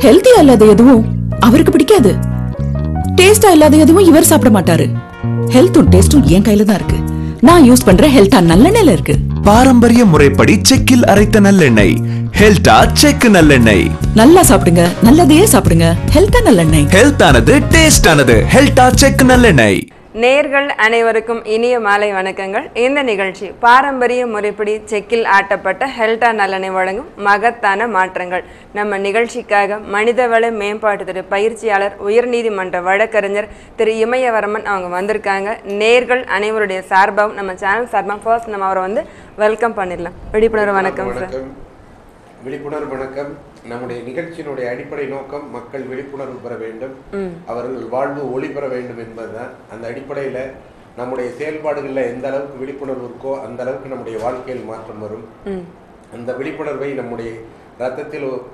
ஹெல்த்தியா இல்லாத எதுவும் அவருக்கு பிடிக்காது டேஸ்டா இல்லாத எதுவும் இவர் சாப்பிட மாட்டாரு ஹெல்த்தும் டேஸ்டும் என் கையில தான் இருக்கு நான் யூஸ் பண்ற ஹெல்த்தா நல்லெண்ணெய்ல இருக்கு பாரம்பரிய முறைப்படி செக்கில் அரைத்த நல்லெண்ணெய் ஹெல்டா செக்கு நல்லெண்ணெய் நல்லா சாப்பிடுங்க நல்லதையே சாப்பிடுங்க ஹெல்த்தா நல்லெண்ணெய் ஹெல்த் ஆனது டேஸ்ட் ஆனது ஹெல்டா செக்கு நல்லெண்ணெய் நேர்கள் அனைவருக்கும் இனிய மாலை வணக்கங்கள் இந்த நிகழ்ச்சி பாரம்பரிய முறைப்படி செக்கில் ஆட்டப்பட்ட ஹெல்டா நலனை வழங்கும் மகத்தான மாற்றங்கள் நம்ம நிகழ்ச்சிக்காக மனிதவள மேம்பாட்டுத்துறை பயிற்சியாளர் உயர்நீதிமன்ற வழக்கறிஞர் திரு இமயவரமன் அவங்க வந்திருக்காங்க நேர்கள் அனைவருடைய சார்பாகவும் நம்ம சேனல் சார்பாக ஃபர்ஸ்ட் நம்ம அவரை வந்து வெல்கம் பண்ணிடலாம் விழிப்புணர்வு வணக்கம் சார் வணக்கம் விழிப்புணர்வு வணக்கம் நம்முடைய நிகழ்ச்சியினுடைய அடிப்படை நோக்கம் மக்கள் விழிப்புணர்வு பெற வேண்டும் அவர்கள் வாழ்வு ஒளி பெற வேண்டும் என்பதுதான் அந்த அடிப்படையில நம்முடைய செயல்பாடுகளில் எந்த அளவுக்கு விழிப்புணர்வு இருக்கோ அந்த அளவுக்கு நம்முடைய வாழ்க்கையில் மாற்றம் வரும் அந்த விழிப்புணர்வை நம்முடைய ரத்தத்தில் உ-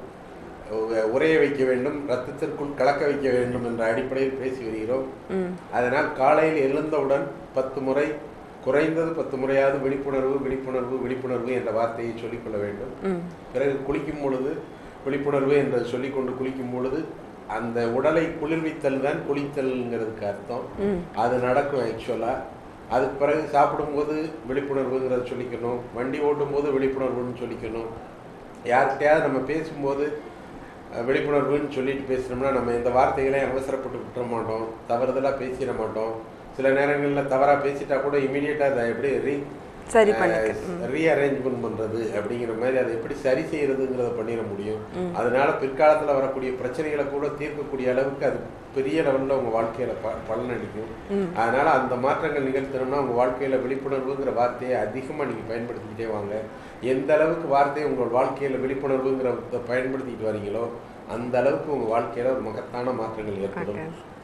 உ- உறைய வைக்க வேண்டும் ரத்தத்திற்குள் கலக்க வைக்க வேண்டும் என்ற அடிப்படையில் பேசி வருகிறோம் அதனால் காலையில் எழுந்தவுடன் பத்து முறை குறைந்தது பத்து முறையாவது விழிப்புணர்வு விழிப்புணர்வு விழிப்புணர்வு என்ற வார்த்தையை சொல்லிக்கொள்ள வேண்டும் பிறகு குளிக்கும் பொழுது விழிப்புணர்வு என்று சொல்லிக்கொண்டு குளிக்கும் பொழுது அந்த உடலை குளிர்வித்தல் தான் குளித்தல்ங்கிறதுக்கு அர்த்தம் அது நடக்கும் ஆக்சுவலா அதுக்கு பிறகு சாப்பிடும்போது விழிப்புணர்வுங்கிறத சொல்லிக்கணும் வண்டி ஓட்டும் போது விழிப்புணர்வுன்னு சொல்லிக்கணும் யார்கிட்டயாவது நம்ம பேசும்போது அஹ், விழிப்புணர்வுன்னு சொல்லிட்டு பேசினோம்னா நம்ம இந்த வார்த்தைகளையும் அவசரப்பட்டு விட்டுற மாட்டோம் தவறுதலாக பேசிட மாட்டோம் சில நேரங்களில் தவறாக பேசிட்டா கூட இமீடியட்டாக அதை எப்படி ரீ சரி பண்ணிக்க ரீஅரேஞ்ச்மெண்ட் பண்றது அப்படிங்கிற மாதிரி அதை எப்படி சரி செய்யறதுங்கிறத பண்ணிட முடியும் அதனால பிற்காலத்துல வரக்கூடிய பிரச்சனைகளை கூட தீர்க்கக்கூடிய அளவுக்கு அது பெரிய லெவல்ல உங்க வாழ்க்கையில ப- பலனளிக்கும் அதனால அந்த மாற்றங்கள் நிகழ்த்தணும்னா உங்க வாழ்க்கையில விழிப்புணர்வுங்கிற வார்த்தையை அதிகமா நீங்க பயன்படுத்திக்கிட்டே வாங்க எந்த அளவுக்கு வார்த்தையை உங்கள் வாழ்க்கையில விழிப்புணர்வுங்கிற பயன்படுத்திக்கிட்டு வரீங்களோ அந்த அளவுக்கு உங்க வாழ்க்கையில ஒரு மகத்தான மாற்றங்கள் ஏற்படும்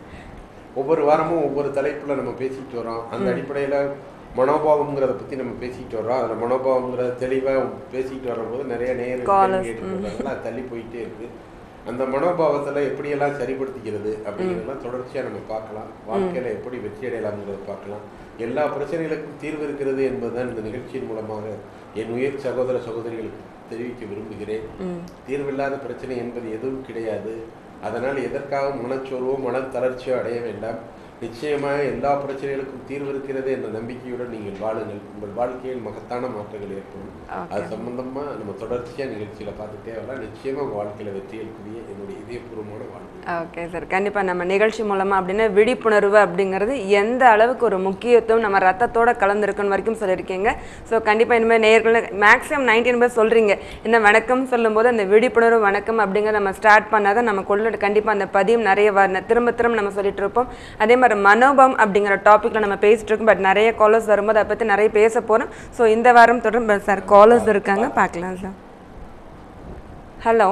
ஒவ்வொரு வாரமும் ஒவ்வொரு தலைப்புல நம்ம பேசிட்டு வரோம் அந்த அடிப்படையில மனோபாவம்ங்கிறத பத்தி நம்ம பேசிட்டு வர்றோம் அதுல மனோபாவம்ங்கிறத தெளிவா பேசிட்டு வரும்போது நிறைய நேரம் Callers, அது தள்ளி போயிட்டே இருக்கு அந்த மனோபாவத்துல எப்படியெல்லாம் சரிப்படுத்திக்கிறது அப்படிங்கிறதெல்லாம் தொடர்ச்சியா நம்ம பார்க்கலாம் வாழ்க்கையில எப்படி வெற்றி அடையலாம்ங்கிறத பார்க்கலாம் எல்லா பிரச்சனைகளுக்கும் தீர்வு இருக்கிறது என்பதுதான் இந்த நிகழ்ச்சியின் மூலமாக என் உயிர் சகோதர சகோதரிகளுக்கு தெரிவிக்க விரும்புகிறேன் தீர்வில்லாத பிரச்சனை என்பது எதுவும் கிடையாது அதனால் எதற்காக மனச்சோர்வோ மன தளர்ச்சியோ அடைய வேண்டாம் நிச்சயமாக எல்லா பிரச்சனைகளுக்கும் தீர்வு இருக்கிறது என்ற நம்பிக்கையுடன் நீங்கள் வாழுங்கள் உங்கள் வாழ்க்கையில் மகத்தான மாற்றங்கள் ஏற்படும் அது சம்பந்தமா நம்ம தொடர்ச்சியா நிகழ்ச்சியில பார்த்துட்டே வரலாம் நிச்சயமா உங்க வாழ்க்கையில வெற்றிகளுக்குரிய என்னுடைய இதயபூர்வமான வாழ்க்கை ஓகே சார் கண்டிப்பாக நம்ம நிகழ்ச்சி மூலமாக அப்படின்னா விழிப்புணர்வு அப்படிங்கிறது எந்த அளவுக்கு ஒரு முக்கியத்துவம் நம்ம ரத்தத்தோட கலந்துருக்குன்னு வரைக்கும் சொல்லியிருக்கீங்க ஸோ கண்டிப்பாக இனிமேல் நேர்கள் மேக்ஸிமம் நைன்டீன் பேர் சொல்கிறீங்க இந்த வணக்கம் சொல்லும்போது அந்த விழிப்புணர்வு வணக்கம் அப்படிங்கிறத நம்ம ஸ்டார்ட் பண்ணாதான் நம்ம கொள்ள கண்டிப்பாக அந்த பதியம் நிறைய வர திரும்ப திரும்ப நம்ம சொல்லிட்டு இருப்போம் அதே மாதிரி மனோபம் அப்படிங்கிற டாப்பிக்கில் நம்ம பேசிட்டு இருக்கோம் பட் நிறைய காலர்ஸ் வரும்போது அதை பற்றி நிறைய பேச போகிறோம் ஸோ இந்த வாரம் தொடர்ந்து சார் காலர்ஸ் இருக்காங்க பார்க்கலாம் sir hello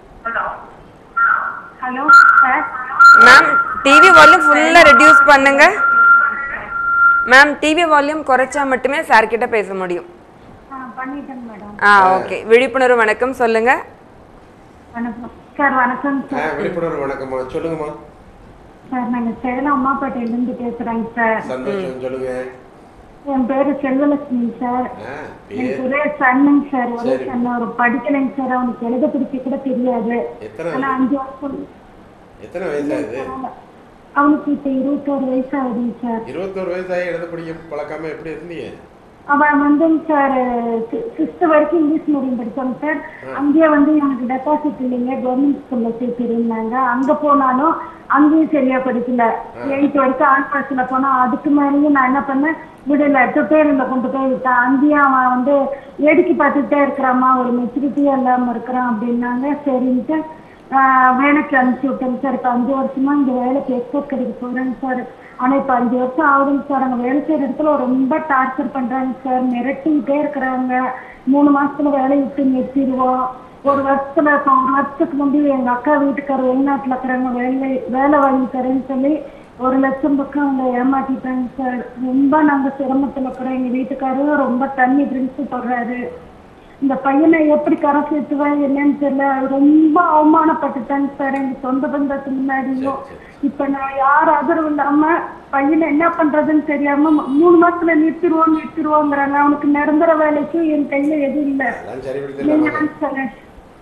hello sir ma'am TV volume ஃபுல்லாக ரெடியூஸ் பண்ணுங்க மேம் டிவி வால்யூம் குறைச்சா மட்டுமே சார் கிட்ட பேச முடியும் ஆ பண்ணிட்டேங்க மேடம் ஆ ஓகே விழிப்புணர்வு வணக்கம் சொல்லுங்க வணக்கம் சார் வணக்கம் ஆ, சார் விழிப்புணர்வு வணக்கம்மா சொல்லுங்கம்மா சார் நாங்கள் சேலம் அம்மாப்பேட்டையிலேருந்து பேசுகிறேங்க சார் சந்தோஷம் சொல்லுங்க என் பேர் செல்வலட்சுமி சார் ஆ, எனக்கு பேர் ஒரே சன்னுங்க சார் ஒரே சரி. சன் அவர் படிக்கலைங்க சார் அவனுக்கு எழுத பிடிக்க கூட தெரியாது எத்தனை ஆனால் அஞ்சு வருஷம் எத்தனை வயசாகுது அவனுக்கு இப்போ இருபத்தோரு வயசு ஆகுதுங்க சார் இருபத்தோரு வயசாகி எழுத படிக்க பழக்காம எப்படி இருந்தீங்க அவன் வந்துங்க சார் சிக்ஸ்த் வரைக்கும் இங்கிலீஷ் மீடியம் படிச்சாங்க சார் அங்கேயே வந்து எனக்கு டெபாசிட் இல்லைங்க கவர்மெண்ட் ஸ்கூல்ல சேர்த்துருந்தாங்க அங்க போனாலும் அங்கேயும் சரியா படிக்கல எயித் வரைக்கும் ஆன் கிளாஸ்ல போனா அதுக்கு மேலேயும் நான் என்ன பண்ணேன் விடல டுட்டோரியல்ல கொண்டு போய் விட்டேன் அங்கேயும் அவன் வந்து வேடிக்கை பார்த்துட்டே இருக்கிறாம்மா ஒரு மெச்சூரிட்டியா இல்லாம இருக்கிறான் அப்படின்னாங்க சரின்ட்டு ஆஹ் வேலைக்கு அனுப்பிச்சு விட்டேங்க சார் இப்போ அஞ்சு வருஷமா இந்த வேலைக்கு எக்ஸ்போர்ட் கடைக்கு போறேங்க சார் ஆனா இப்போ அஞ்சு வருஷம் ஆகுதுங்க சார் அங்கே வேலை செய்யற இடத்துல ரொம்ப டார்ச்சர் பண்றாங்க சார் மிரட்டிக்கிட்டே இருக்கிறாங்க மூணு மாசத்துல வேலையை விட்டு நிறுத்திடுவோம் ஒரு வருஷத்துல இப்போ ஒரு வருஷத்துக்கு முந்தி எங்க அக்கா வீட்டுக்காரர் வெளிநாட்டுல இருக்கிறாங்க வேலை வேலை வாங்கி தரேன்னு சொல்லி ஒரு லட்சம் பக்கம் அவங்க ஏமாத்திட்டாங்க சார் ரொம்ப நாங்க சிரமத்துல இருக்கிறோம் எங்க வீட்டுக்காரரும் ரொம்ப தண்ணி ட்ரிங்க்ஸ் போடுறாரு இந்த பையனை எப்படி கரை சேர்த்துவேன் என்னன்னு தெரியல ரொம்ப அவமானப்பட்டுட்டாங்க சார் எங்க சொந்த பந்தத்து முன்னாடியும் இப்ப நான் யார் ஆதரவு இல்லாம பையனை என்ன பண்றதுன்னு தெரியாம ம- மூணு மாசத்துல நிறுத்திடுவோம் நிறுத்திடுவோங்கிறாங்க அவனுக்கு நிரந்தர வேலைக்கு என் கையில எதுவும் இல்ல அதெல்லாம் நீங்க சரிப்படுத்தலாம் தான் சார்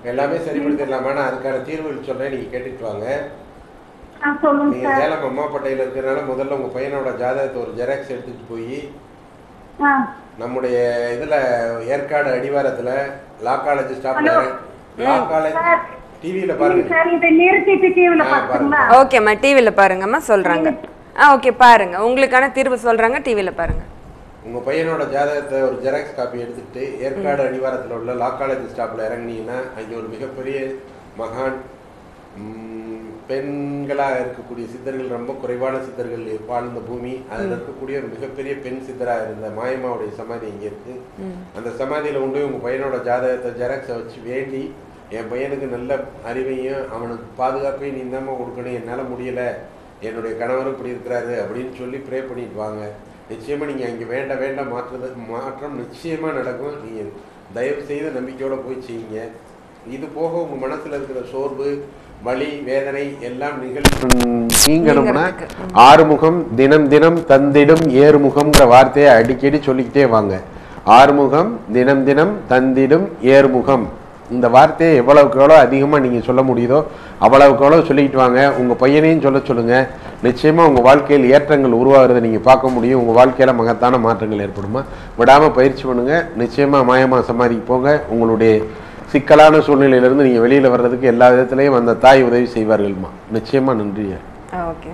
எல்லாமே சரிப்படுத்திடலாம் ஆனால் அதுக்கான தீர்வுகள் சொல்கிறேன் நீங்கள் கேட்டுட்டு வாங்க ஆ சொல்லுங்க நீங்கள் சார் சேலம் அம்மாப்பட்டையில் இருக்கிறனால முதல்ல உங்கள் பையனோட ஜாதகத்தை ஒரு ஜெராக்ஸ் எடுத்துகிட்டு போய் ஆ நம்முடைய இதில் ஏற்காடு அடிவாரத்தில் லா காலேஜ் ஸ்டாப்ல லா காலேஜ் டிவியில் பாருங்க சார் இதை நிறுத்திட்டு டிவியில் ஆ, பார்த்துங்களா ஓகேம்மா டிவியில் பாருங்கம்மா சொல்கிறாங்க ஆ ஓகே பாருங்க உங்களுக்கான தீர்வு சொல்கிறாங்க டிவியில் பாருங்க உங்கள் பையனோட ஜாதகத்தை ஒரு ஜெராக்ஸ் காப்பி எடுத்துக்கிட்டு ஏற்காடு அடிவாரத்தில் உள்ள லா காலேஜ் ஸ்டாப்பில் இறங்குனீங்கன்னா அங்கே ஒரு மிகப்பெரிய மகான் ம், பெண்களாக இருக்கக்கூடிய சித்தர்கள் ரொம்ப குறைவான சித்தர்கள் வாழ்ந்த பூமி அதில் இருக்கக்கூடிய ஒரு மிகப்பெரிய பெண் சித்தராக இருந்த மாயம்மாவுடைய சமாதி இங்கே இருக்கு அந்த சமாதியில் கொண்டு போய் உங்கள் பையனோட ஜாதகத்தை ஜெராக்ஸை வச்சு வேண்டி என் பையனுக்கு நல்ல அறிவையும் அவனுக்கு பாதுகாப்பையும் நீ தாம்மா கொடுக்கணும் என்னால் முடியலை என்னுடைய கணவரும் இப்படி இருக்கிறாரு அப்படின்னு சொல்லி ப்ரே பண்ணிட்டு வாங்க நிச்சயமாக நீங்கள் அங்கே வேண்ட வேண்ட மாற்றுறது மாற்றம் நிச்சயமாக நடக்கும் நீங்கள் தயவு செய்து நம்பிக்கையோட போய் செய்யுங்க இது போக உங்கள் மனசில் இருக்கிற சோர்வு வலி வேதனை எல்லாம் நிகழ் நீங்கணும்னா ஆறுமுகம் தினம் தினம் தந்திடும் ஏறுமுகம்ங்கிற வார்த்தையை அடிக்கடி சொல்லிக்கிட்டே வாங்க ஆறுமுகம் தினம் தினம் தந்திடும் ஏறுமுகம் இந்த வார்த்தையை எவ்வளவுக்கு எவ்வளோ அதிகமாக நீங்கள் சொல்ல முடியுதோ அவ்வளவுக்கு எவ்வளோ சொல்லிக்கிட்டு வாங்க உங்கள் பையனையும் சொல்ல சொல்லுங்கள் நிச்சயமாக உங்கள் வாழ்க்கையில் ஏற்றங்கள் உருவாகிறத நீங்கள் பார்க்க முடியும் உங்கள் வாழ்க்கையில் மகத்தான மாற்றங்கள் ஏற்படுமா விடாமல் பயிற்சி பண்ணுங்கள் நிச்சயமாக மாயமா சமாதிக்கு போங்க உங்களுடைய சிக்கலான சூழ்நிலையிலிருந்து நீங்கள் வெளியில் வர்றதுக்கு எல்லா விதத்துலேயும் அந்த தாய் உதவி செய்வார்கள்மா நிச்சயமாக நன்றி okay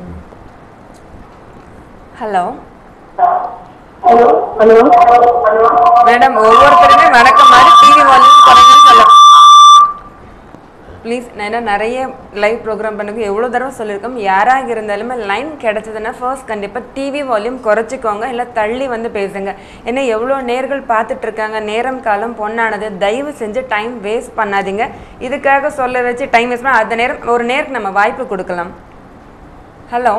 hello hello hello madam ஒவ்வொருத்தருமே வணக்கம் மாதிரி டிவி வால்யூம் குறைங்கன்னு சொல்ல ப்ளீஸ் நான் என்ன நிறைய லைவ் ப்ரோக்ராம் பண்ணுங்க எவ்வளோ தடவை சொல்லியிருக்கோம் யாராக இருந்தாலுமே லைன் கிடைச்சதுன்னா ஃபர்ஸ்ட் கண்டிப்பாக டிவி வால்யூம் குறைச்சிக்கோங்க இல்லை தள்ளி வந்து பேசுங்க ஏன்னா எவ்வளோ நேர்கள் பார்த்துட்டு இருக்காங்க நேரம் காலம் பொண்ணானது தயவு செஞ்சு டைம் வேஸ்ட் பண்ணாதீங்க இதுக்காக சொல்ல வச்சு டைம் வேஸ்ட் பண்ண அந்த நேரம் ஒரு நேருக்கு நம்ம வாய்ப்பு கொடுக்கலாம் ஹலோ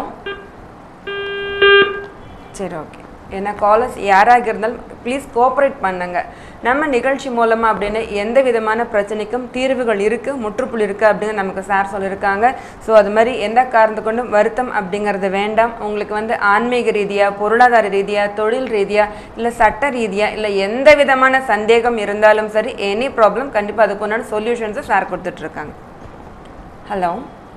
சரி ஓகே ஏன்னா காலர்ஸ் யாராக இருந்தாலும் ப்ளீஸ் கோஆப்ரேட் பண்ணுங்க நம்ம நிகழ்ச்சி மூலமாக அப்படின்னு எந்த விதமான பிரச்சனைக்கும் தீர்வுகள் இருக்குது முற்றுப்புள்ளி இருக்குது அப்படின்னு நமக்கு சார் சொல்லியிருக்காங்க ஸோ அது மாதிரி எந்த காரணத்தை கொண்டும் வருத்தம் அப்படிங்கிறது வேண்டாம் உங்களுக்கு வந்து ஆன்மீக ரீதியாக பொருளாதார ரீதியாக தொழில் ரீதியாக இல்லை சட்ட ரீதியாக இல்லை எந்த விதமான சந்தேகம் இருந்தாலும் சரி எனி ப்ராப்ளம் கண்டிப்பாக அதுக்கு உண்டான சொல்யூஷன்ஸை சார் கொடுத்துட்ருக்காங்க ஹலோ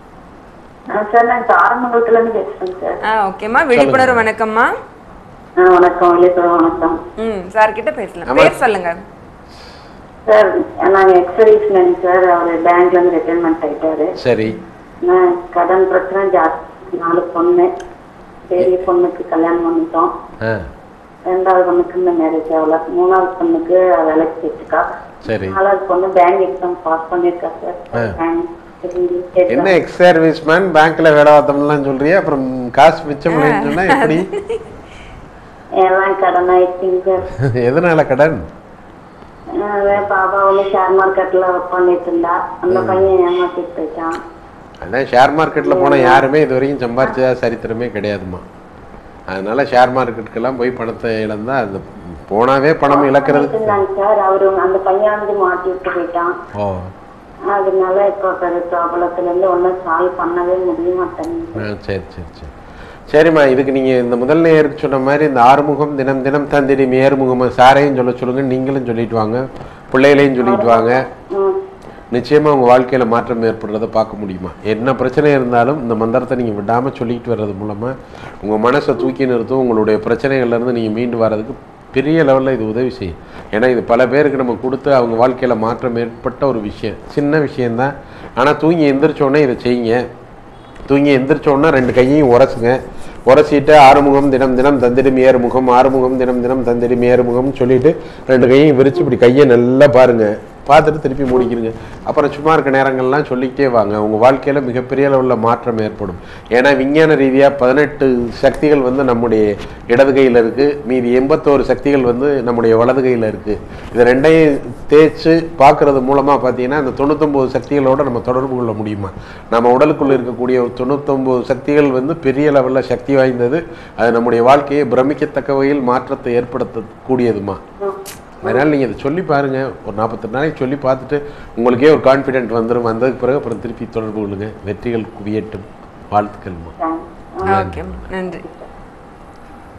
சார் நான் தாரமங்கலத்துல இருந்து பேசுறேன் சார் ஆ ஓகேம்மா விழிப்புணர்வு வணக்கம்மா ஆ, வணக்கம் விழிப்புணர்வு வணக்கம் ம் சார் கிட்ட பேசலாம் ஆமா. பேர் சொல்லுங்க சார் நாங்க எக்ஸர்வீஸ்மேன் சார் அவர் பேங்க்ல இருந்து ரிட்டைர்மெண்ட் ஆயிட்டாரு சரி நான் கடன் பிரச்சனை ஜாஸ்தி நாலு பொண்ணு பெரிய பொண்ணுக்கு கல்யாணம் பண்ணிட்டோம் ஆ ரெண்டாவது பொண்ணுக்கு இந்த மேரேஜ் ஆகல மூணாவது பொண்ணுக்கு வேலைக்கு போயிட்டுருக்கா சரி நாலாவது பொண்ணு பேங்க் எக்ஸாம் பாஸ் பண்ணியிருக்கா சார் ஆ. பேங்க் என்ன எக்ஸ் சர்வீஸ் மேன் பேங்க்ல வேலை பார்த்தோம்லாம் சொல்றியா அப்புறம் காசு மிச்சம் இல்லைன்னு சொன்னா எப்படி எல்லாம் கடன் ஆயிடுச்சுங்க சார் எதனால கடன் அதான் பாப்பா வந்து ஷேர் மார்க்கெட்ல ஒர்க் பண்ணிட்டு இருந்தா அந்த பையன் ஏமாத்திட்டு போயிட்டான் அதான் ஷேர் மார்க்கெட்ல போன யாருமே இது வரைக்கும் சம்பாரிச்சதா சரித்திரமே கிடையாதுமா அதனால ஷேர் மார்க்கெட்டுக்கெல்லாம் போய் பணத்தை இழந்தா அது போனாவே பணம் இழக்கிறதுக்கு இருந்தாங்க சார் அவரு அந்த பையன் வந்து மாட்டி விட்டு போயிட்டான் ஓ அதனால இப்போ பெரிய ப்ராப்ளத்துல இருந்து ஒன்றும் சால்வ் பண்ணவே முடிய மாட்டேங்குது ஆ, சரி சரி சரி சரிம்மா இதுக்கு நீங்கள் இந்த முதல் நேருக்கு சொன்ன மாதிரி இந்த ஆறுமுகம் தினம் தினம் தந்திரி ஏறுமுகம் சாரையும் சொல்ல சொல்லுங்க நீங்களும் சொல்லிட்டு வாங்க பிள்ளைகளையும் சொல்லிட்டு வாங்க ம் நிச்சயமாக உங்கள் வாழ்க்கையில் மாற்றம் ஏற்படுறதை பார்க்க முடியுமா என்ன பிரச்சனை இருந்தாலும் இந்த மந்திரத்தை நீங்கள் விடாமல் சொல்லிக்கிட்டு வர்றது மூலமாக உங்கள் மனசை தூக்கி நிறுத்தும் உங்களுடைய பிரச்சனைகள்லேருந்து நீங்கள் மீண்டு வர்றதுக்கு பெரிய லெவலில் இது உதவி செய்யும் ஏன்னா இது பல பேருக்கு நம்ம கொடுத்து அவங்க வாழ்க்கையில் மாற்றம் ஏற்பட்ட ஒரு விஷயம் சின்ன விஷயந்தான் ஆனால் தூங்கி எந்திரிச்ச உடனே இதை செய்யுங்க தூங்கி எந்திரிச்ச உடனே ரெண்டு கையையும் உரசுங்க உரசிட்டு ஆறுமுகம் தினம் தினம் தந்திடும் ஏறுமுகம் ஆறுமுகம் தினம் தினம் தந்திடும் ஏறுமுகம்னு சொல்லிட்டு ரெண்டு கையையும் விரிச்சு இப்படி கையை நல்லா பாருங்க பார்த்துட்டு திருப்பி முடிக்கிறீங்க அப்புறம் சும்மா இருக்க நேரங்கள்லாம் சொல்லிக்கிட்டே வாங்க உங்கள் வாழ்க்கையில் மிகப்பெரிய அளவில் மாற்றம் ஏற்படும் ஏன்னா விஞ்ஞான ரீதியாக பதினெட்டு சக்திகள் வந்து நம்முடைய இடது கையில் இருக்குது மீதி எண்பத்தோரு சக்திகள் வந்து நம்முடைய வலது கையில் இருக்குது இது ரெண்டையும் தேய்ச்சி பார்க்கறது மூலமாக பார்த்தீங்கன்னா அந்த தொண்ணூத்தொம்பது சக்திகளோட நம்ம தொடர்பு கொள்ள முடியுமா நம்ம உடலுக்குள்ள இருக்கக்கூடிய ஒரு தொண்ணூத்தொம்பது சக்திகள் வந்து பெரிய லெவலில் சக்தி வாய்ந்தது அது நம்முடைய வாழ்க்கையை பிரமிக்கத்தக்க வகையில் மாற்றத்தை ஏற்படுத்தக்கூடியதுமா அதனால் நீங்கள் இதை சொல்லி பாருங்கள் ஒரு நாற்பத்தெட்டு நாளைக்கு சொல்லி பார்த்துட்டு உங்களுக்கே ஒரு கான்ஃபிடென்ட் வந்துடும் வந்ததுக்கு பிறகு அப்புறம் திருப்பி தொடர்பு கொள்ளுங்க வெற்றிகள் குவியட்டும் வாழ்த்துக்கள்மா தேங்க்ஸ் ஓகே நன்றி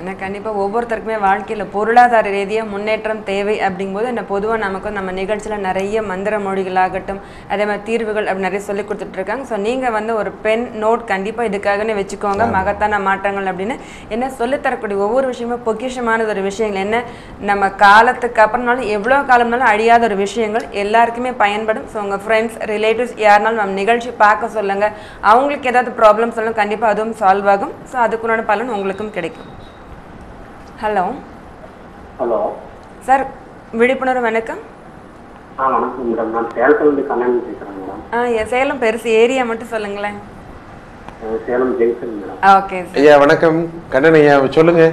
ஏன்னா கண்டிப்பாக ஒவ்வொருத்தருக்குமே வாழ்க்கையில் பொருளாதார ரீதியாக முன்னேற்றம் தேவை அப்படிங்கும்போது என்ன பொதுவாக நமக்கு நம்ம நிகழ்ச்சியில் நிறைய மந்திர மொழிகளாகட்டும் அதே மாதிரி தீர்வுகள் அப்படி நிறைய சொல்லி கொடுத்துட்ருக்காங்க ஸோ நீங்கள் வந்து ஒரு பென் நோட் கண்டிப்பாக இதுக்காகவே வச்சுக்கோங்க மகத்தான மாற்றங்கள் அப்படின்னு என்ன சொல்லித்தரக்கூடிய ஒவ்வொரு விஷயமும் பொக்கிஷமானது ஒரு விஷயங்கள் என்ன நம்ம காலத்துக்கு அப்புறம்னாலும் எவ்வளோ காலம்னாலும் அழியாத ஒரு விஷயங்கள் எல்லாருக்குமே பயன்படும் ஸோ உங்கள் ஃப்ரெண்ட்ஸ் ரிலேட்டிவ்ஸ் யாருனாலும் நம்ம நிகழ்ச்சி பார்க்க சொல்லுங்கள் அவங்களுக்கு ஏதாவது ப்ராப்ளம் சொல்லுங்க கண்டிப்பாக அதுவும் சால்வ் ஆகும் ஸோ அதுக்குண்டான பலன் உங்களுக்கும் கிடைக்கும் ஹலோ ஹலோ சார் விழிப்புணர்வு வணக்கம் ஆ வணக்கம் மேடம் நான் சேலத்துலேருந்து கண்ணன் பேசுகிறேன் மேடம் ஆ என் சேலம் பெருசு ஏரியா மட்டும் சொல்லுங்களேன் அஹ் Salem junction madam okay sir ஐயா வணக்கம் கண்ணன் ஐயா சொல்லுங்க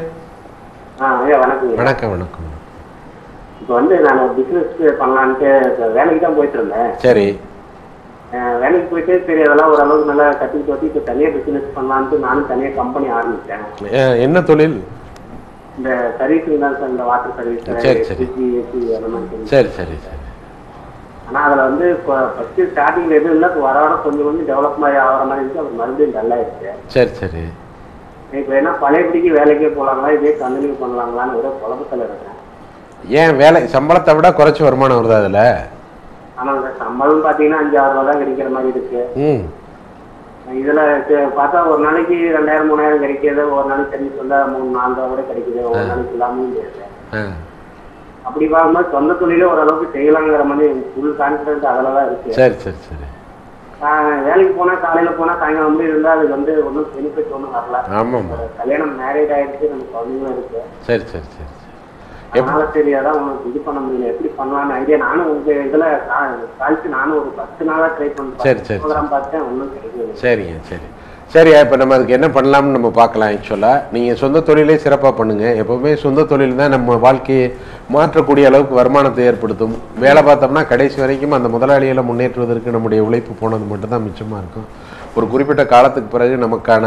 ஆ ஐயா வணக்கம் வணக்கம் வணக்கம் இப்போ வந்து நான் பிஸ்னஸ் பண்ணலான்ட்டு இப்ப வேலைக்கு தான் போயிட்டு இருந்தேன் சரி அஹ் வேலைக்கு போயிட்டு சரி அதெல்லாம் ஓரளவுக்கு நல்லா கற்றுக்கிட்டு வந்து இப்போ தனியாக பிஸ்னஸ் பண்ணலான்ட்டு நானும் தனியாக கம்பெனி ஆரம்பித்தேன் அஹ், என்ன தொழில் இந்த சர்வீஸிங் தான் சார் இந்த வாட்டர் சர்வீஸ் சரி, சரி. ஃப்ரிட்ஜி ஏசி அந்த மாதிரி சரி சரி சரி ஆனால் அதில் வந்து இப்போ ஃபஸ்ட்டு ஸ்டார்டிங்கில் எதுவும் இல்லை இப்போ வர வர கொஞ்சம் கொஞ்சம் டெவலப் மாதிரி ஆகிற மாதிரி இருந்துச்சு அப்புறம் மறுபடியும் டல்லாகிடுச்சு சரி சரி இப்போ என்ன பழையபடிக்கு வேலைக்கே போகலாங்களா இதே கண்டினியூ பண்ணலாங்களான்னு ஒரு குழப்பத்தில் இருக்கேன் ஏன் வேலை சம்பளத்தை விட குறைச்சி வருமானம் வருதா அதில் ஆமாங்க சார் சம்பளம் பார்த்தீங்கன்னா அஞ்சு ஆறு ரூபா தான் கிடைக்கிற மாதிரி இருக்கு ம் இதுல சே- பார்த்தா ஒரு நாளைக்கு ரெண்டாயிரம் மூணாயிரம் கிடைக்கிது ஒரு நாளைக்கு தண்ணி சொல்ல மூணு நாலு ரூபா கூட கிடைக்குது ஒரு நாளைக்கு இல்லாமல் முடியாது ஆ அப்படி பார்க்கும்போது சொந்த தொழிலே ஓரளவுக்கு செய்யலாங்கிற மாதிரி ஃபுல் கான்ஃபிடன்ஸ் அதில் தான் இருக்கு சரி சரி சரி ஆஹ் வேலைக்கு போனா காலையில போனா சாயங்காலம் வந்து இருந்தா அதுக்கு வந்து ஒன்றும் பெனிஃபிட் ஒன்றும் வரல ஆமாம்மா ஒரு கல்யாணம் மேரேஜ் ஆயிடுச்சு நம்ம குழந்தைங்களும் இருக்கு சரி சரி சரி சரி அதனால சரி அதான் உனக்கு இது பண்ண முடியல எப்படி பண்ணலாம்னு ஐடியா நானும் உங்க இதுல கால்ச்சு நானும் ஒரு பத்து நாளா ட்ரை சரி, பண்ணி சரி. ப்ரோக்ராம் பார்த்தேன் ஒன்றும் கிடைக்கல சரிங்க சரி சரியா இப்போ நம்ம அதுக்கு என்ன பண்ணலாம்னு நம்ம பார்க்கலாம் ஆக்சுவலாக நீங்கள் சொந்த தொழிலே சிறப்பாக பண்ணுங்கள் எப்போவுமே சொந்த தொழில் தான் நம்ம வாழ்க்கையை மாற்றக்கூடிய அளவுக்கு வருமானத்தை ஏற்படுத்தும் வேலை பார்த்தோம்னா கடைசி வரைக்கும் அந்த முதலாளிகளை முன்னேற்றுவதற்கு நம்முடைய உழைப்பு போனது மட்டும்தான் மிச்சமாக இருக்கும் ஒரு குறிப்பிட்ட காலத்துக்கு பிறகு நமக்கான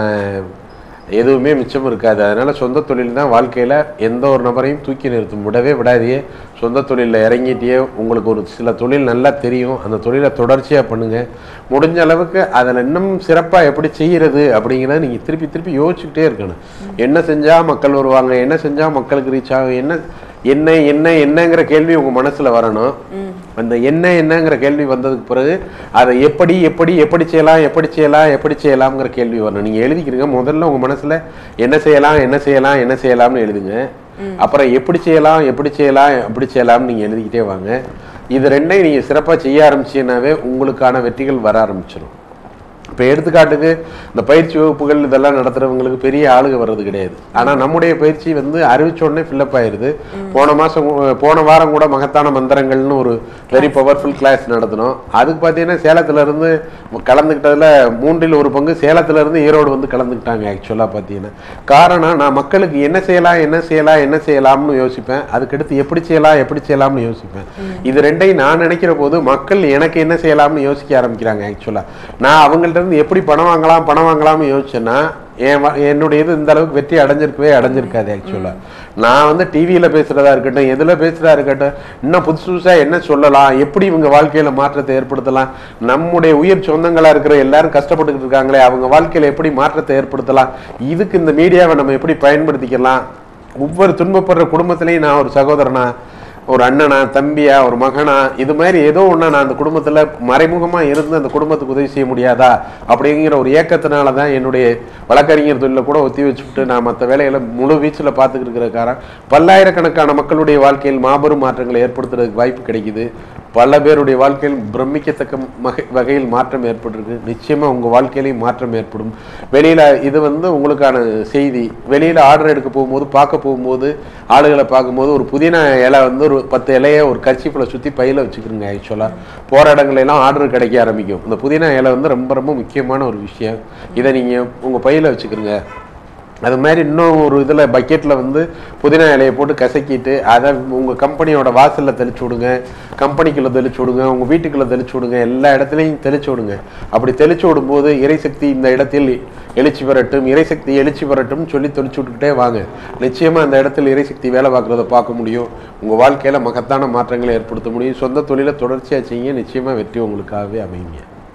எதுவுமே மிச்சம் இருக்காது அதனால் சொந்த தொழில் தான் வாழ்க்கையில் எந்த ஒரு நபரையும் தூக்கி நிறுத்தும் விடவே விடாதியே சொந்த தொழிலில் இறங்கிட்டியே உங்களுக்கு ஒரு சில தொழில் நல்லா தெரியும் அந்த தொழிலை தொடர்ச்சியாக பண்ணுங்கள் முடிஞ்ச அளவுக்கு அதில் இன்னும் சிறப்பாக எப்படி செய்கிறது அப்படிங்கிறத நீங்கள் திருப்பி திருப்பி யோசிச்சுக்கிட்டே இருக்கணும் என்ன செஞ்சால் மக்கள் வருவாங்க என்ன செஞ்சால் மக்களுக்கு ரீச் ஆகும் என்ன என்ன என்ன என்னங்கிற கேள்வி உங்கள் மனசில் வரணும் அந்த என்ன என்னங்கிற கேள்வி வந்ததுக்கு பிறகு அதை எப்படி எப்படி எப்படி செய்யலாம் எப்படி செய்யலாம் எப்படி செய்யலாம்ங்கிற கேள்வி வரணும் நீங்கள் எழுதிக்கிறீங்க முதல்ல உங்கள் மனசில் என்ன செய்யலாம் என்ன செய்யலாம் என்ன செய்யலாம்னு எழுதுங்க அப்புறம் எப்படி செய்யலாம் எப்படி செய்யலாம் எப்படி செய்யலாம்னு நீங்கள் எழுதிக்கிட்டே வாங்க இது ரெண்டையும் நீங்கள் சிறப்பாக செய்ய ஆரம்பிச்சீங்கன்னாவே உங்களுக்கான வெற்றிகள் வர ஆரம்பிச்சிடும் இப்போ எடுத்துக்காட்டுக்கு இந்த பயிற்சி வகுப்புகள் இதெல்லாம் நடத்துகிறவங்களுக்கு பெரிய ஆளுக வர்றது கிடையாது ஆனால் நம்முடைய பயிற்சி வந்து அறிவிச்ச உடனே ஃபில்லப் ஆயிருது போன மாதம் போன வாரம் கூட மகத்தான மந்திரங்கள்னு ஒரு வெரி பவர்ஃபுல் கிளாஸ் நடத்தினோம் அதுக்கு பார்த்தீங்கன்னா சேலத்துல இருந்து கலந்துக்கிட்டதுல மூன்றில் ஒரு பங்கு சேலத்துல இருந்து ஈரோடு வந்து கலந்துக்கிட்டாங்க ஆக்சுவலாக பார்த்தீங்கன்னா காரணம் நான் மக்களுக்கு என்ன செய்யலாம் என்ன செய்யலாம் என்ன செய்யலாம்னு யோசிப்பேன் அதுக்கடுத்து எப்படி செய்யலாம் எப்படி செய்யலாம்னு யோசிப்பேன் இது ரெண்டையும் நான் நினைக்கிற போது மக்கள் எனக்கு என்ன செய்யலாம்னு யோசிக்க ஆரம்பிக்கிறாங்க ஆக்சுவலாக நான் அவங்கள்ட்ட இருந்து எப்படி பணம் வாங்கலாம் பணம் வாங்கலாம்னு யோசிச்சேன்னா என் வ- என்னுடைய இது இந்த அளவுக்கு வெற்றி அடைஞ்சிருக்கவே அடைஞ்சிருக்காது ஆக்சுவலாக நான் வந்து டிவியில் பேசுகிறதா இருக்கட்டும் எதில் பேசுகிறதா இருக்கட்டும் இன்னும் புதுசு புதுசாக என்ன சொல்லலாம் எப்படி இவங்க வாழ்க்கையில் மாற்றத்தை ஏற்படுத்தலாம் நம்முடைய உயிர் சொந்தங்களாக இருக்கிற எல்லாரும் கஷ்டப்பட்டுக்கிட்டு இருக்காங்களே அவங்க வாழ்க்கையில் எப்படி மாற்றத்தை ஏற்படுத்தலாம் இதுக்கு இந்த மீடியாவை நம்ம எப்படி பயன்படுத்திக்கலாம் ஒவ்வொரு துன்பப்படுற குடும்பத்திலையும் நான் ஒரு சகோதரனா ஒரு அண்ணனா தம்பியா ஒரு மகனா இது மாதிரி ஏதோ ஒன்றா நான் அந்த குடும்பத்தில் மறைமுகமாக இருந்து அந்த குடும்பத்துக்கு உதவி செய்ய முடியாதா அப்படிங்கிற ஒரு ஏக்கத்தினால தான் என்னுடைய வழக்கறிஞர் தொழிலை கூட ஒத்தி வச்சுக்கிட்டு நான் மற்ற வேலைகளை முழு வீச்சில் பார்த்துக்கிட்டு இருக்கிற காரணம் பல்லாயிரக்கணக்கான மக்களுடைய வாழ்க்கையில் மாபெரும் மாற்றங்களை ஏற்படுத்துறதுக்கு வாய்ப்பு கிடைக்குது பல பேருடைய வாழ்க்கையில் பிரமிக்கத்தக்க மகை வகையில் மாற்றம் ஏற்பட்டிருக்கு நிச்சயமாக உங்கள் வாழ்க்கையிலையும் மாற்றம் ஏற்படும் வெளியில் இது வந்து உங்களுக்கான செய்தி வெளியில் ஆர்டர் எடுக்க போகும்போது பார்க்க போகும்போது ஆளுகளை பார்க்கும்போது ஒரு புதினா இலை வந்து ஒரு பத்து இலையை ஒரு கர்ச்சிப்பில் சுற்றி பையில் வச்சுக்கிறோங்க ஆக்சுவலாக போகிற இடங்களெல்லாம் ஆர்டர் கிடைக்க ஆரம்பிக்கும் இந்த புதினா இலை வந்து ரொம்ப ரொம்ப முக்கியமான ஒரு விஷயம் இதை நீங்கள் உங்கள் பையில் வச்சுக்கிறோங்க அது மாதிரி இன்னும் ஒரு இதில் பக்கெட்டில் வந்து புதினா இலையை போட்டு கசக்கிட்டு அதை உங்கள் கம்பெனியோட வாசலில் தெளிச்சு விடுங்க கம்பெனிக்குள்ளே தெளிச்சு விடுங்க உங்கள் வீட்டுக்குள்ளே தெளிச்சு விடுங்க எல்லா இடத்துலையும் தெளிச்சு விடுங்க அப்படி தெளிச்சு விடும்போது இறைசக்தி இந்த இடத்தில் எழுச்சி பெறட்டும் இறைசக்தி எழுச்சி பெறட்டும் சொல்லி தெளிச்சு விட்டுக்கிட்டே வாங்க நிச்சயமாக அந்த இடத்துல இறைசக்தி வேலை பார்க்குறத பார்க்க முடியும் உங்கள் வாழ்க்கையில் மகத்தான மாற்றங்களை ஏற்படுத்த முடியும் சொந்த தொழிலை தொடர்ச்சியாக செய்யுங்க நிச்சயமாக வெற்றி உங்களுக்காகவே அமையுங்க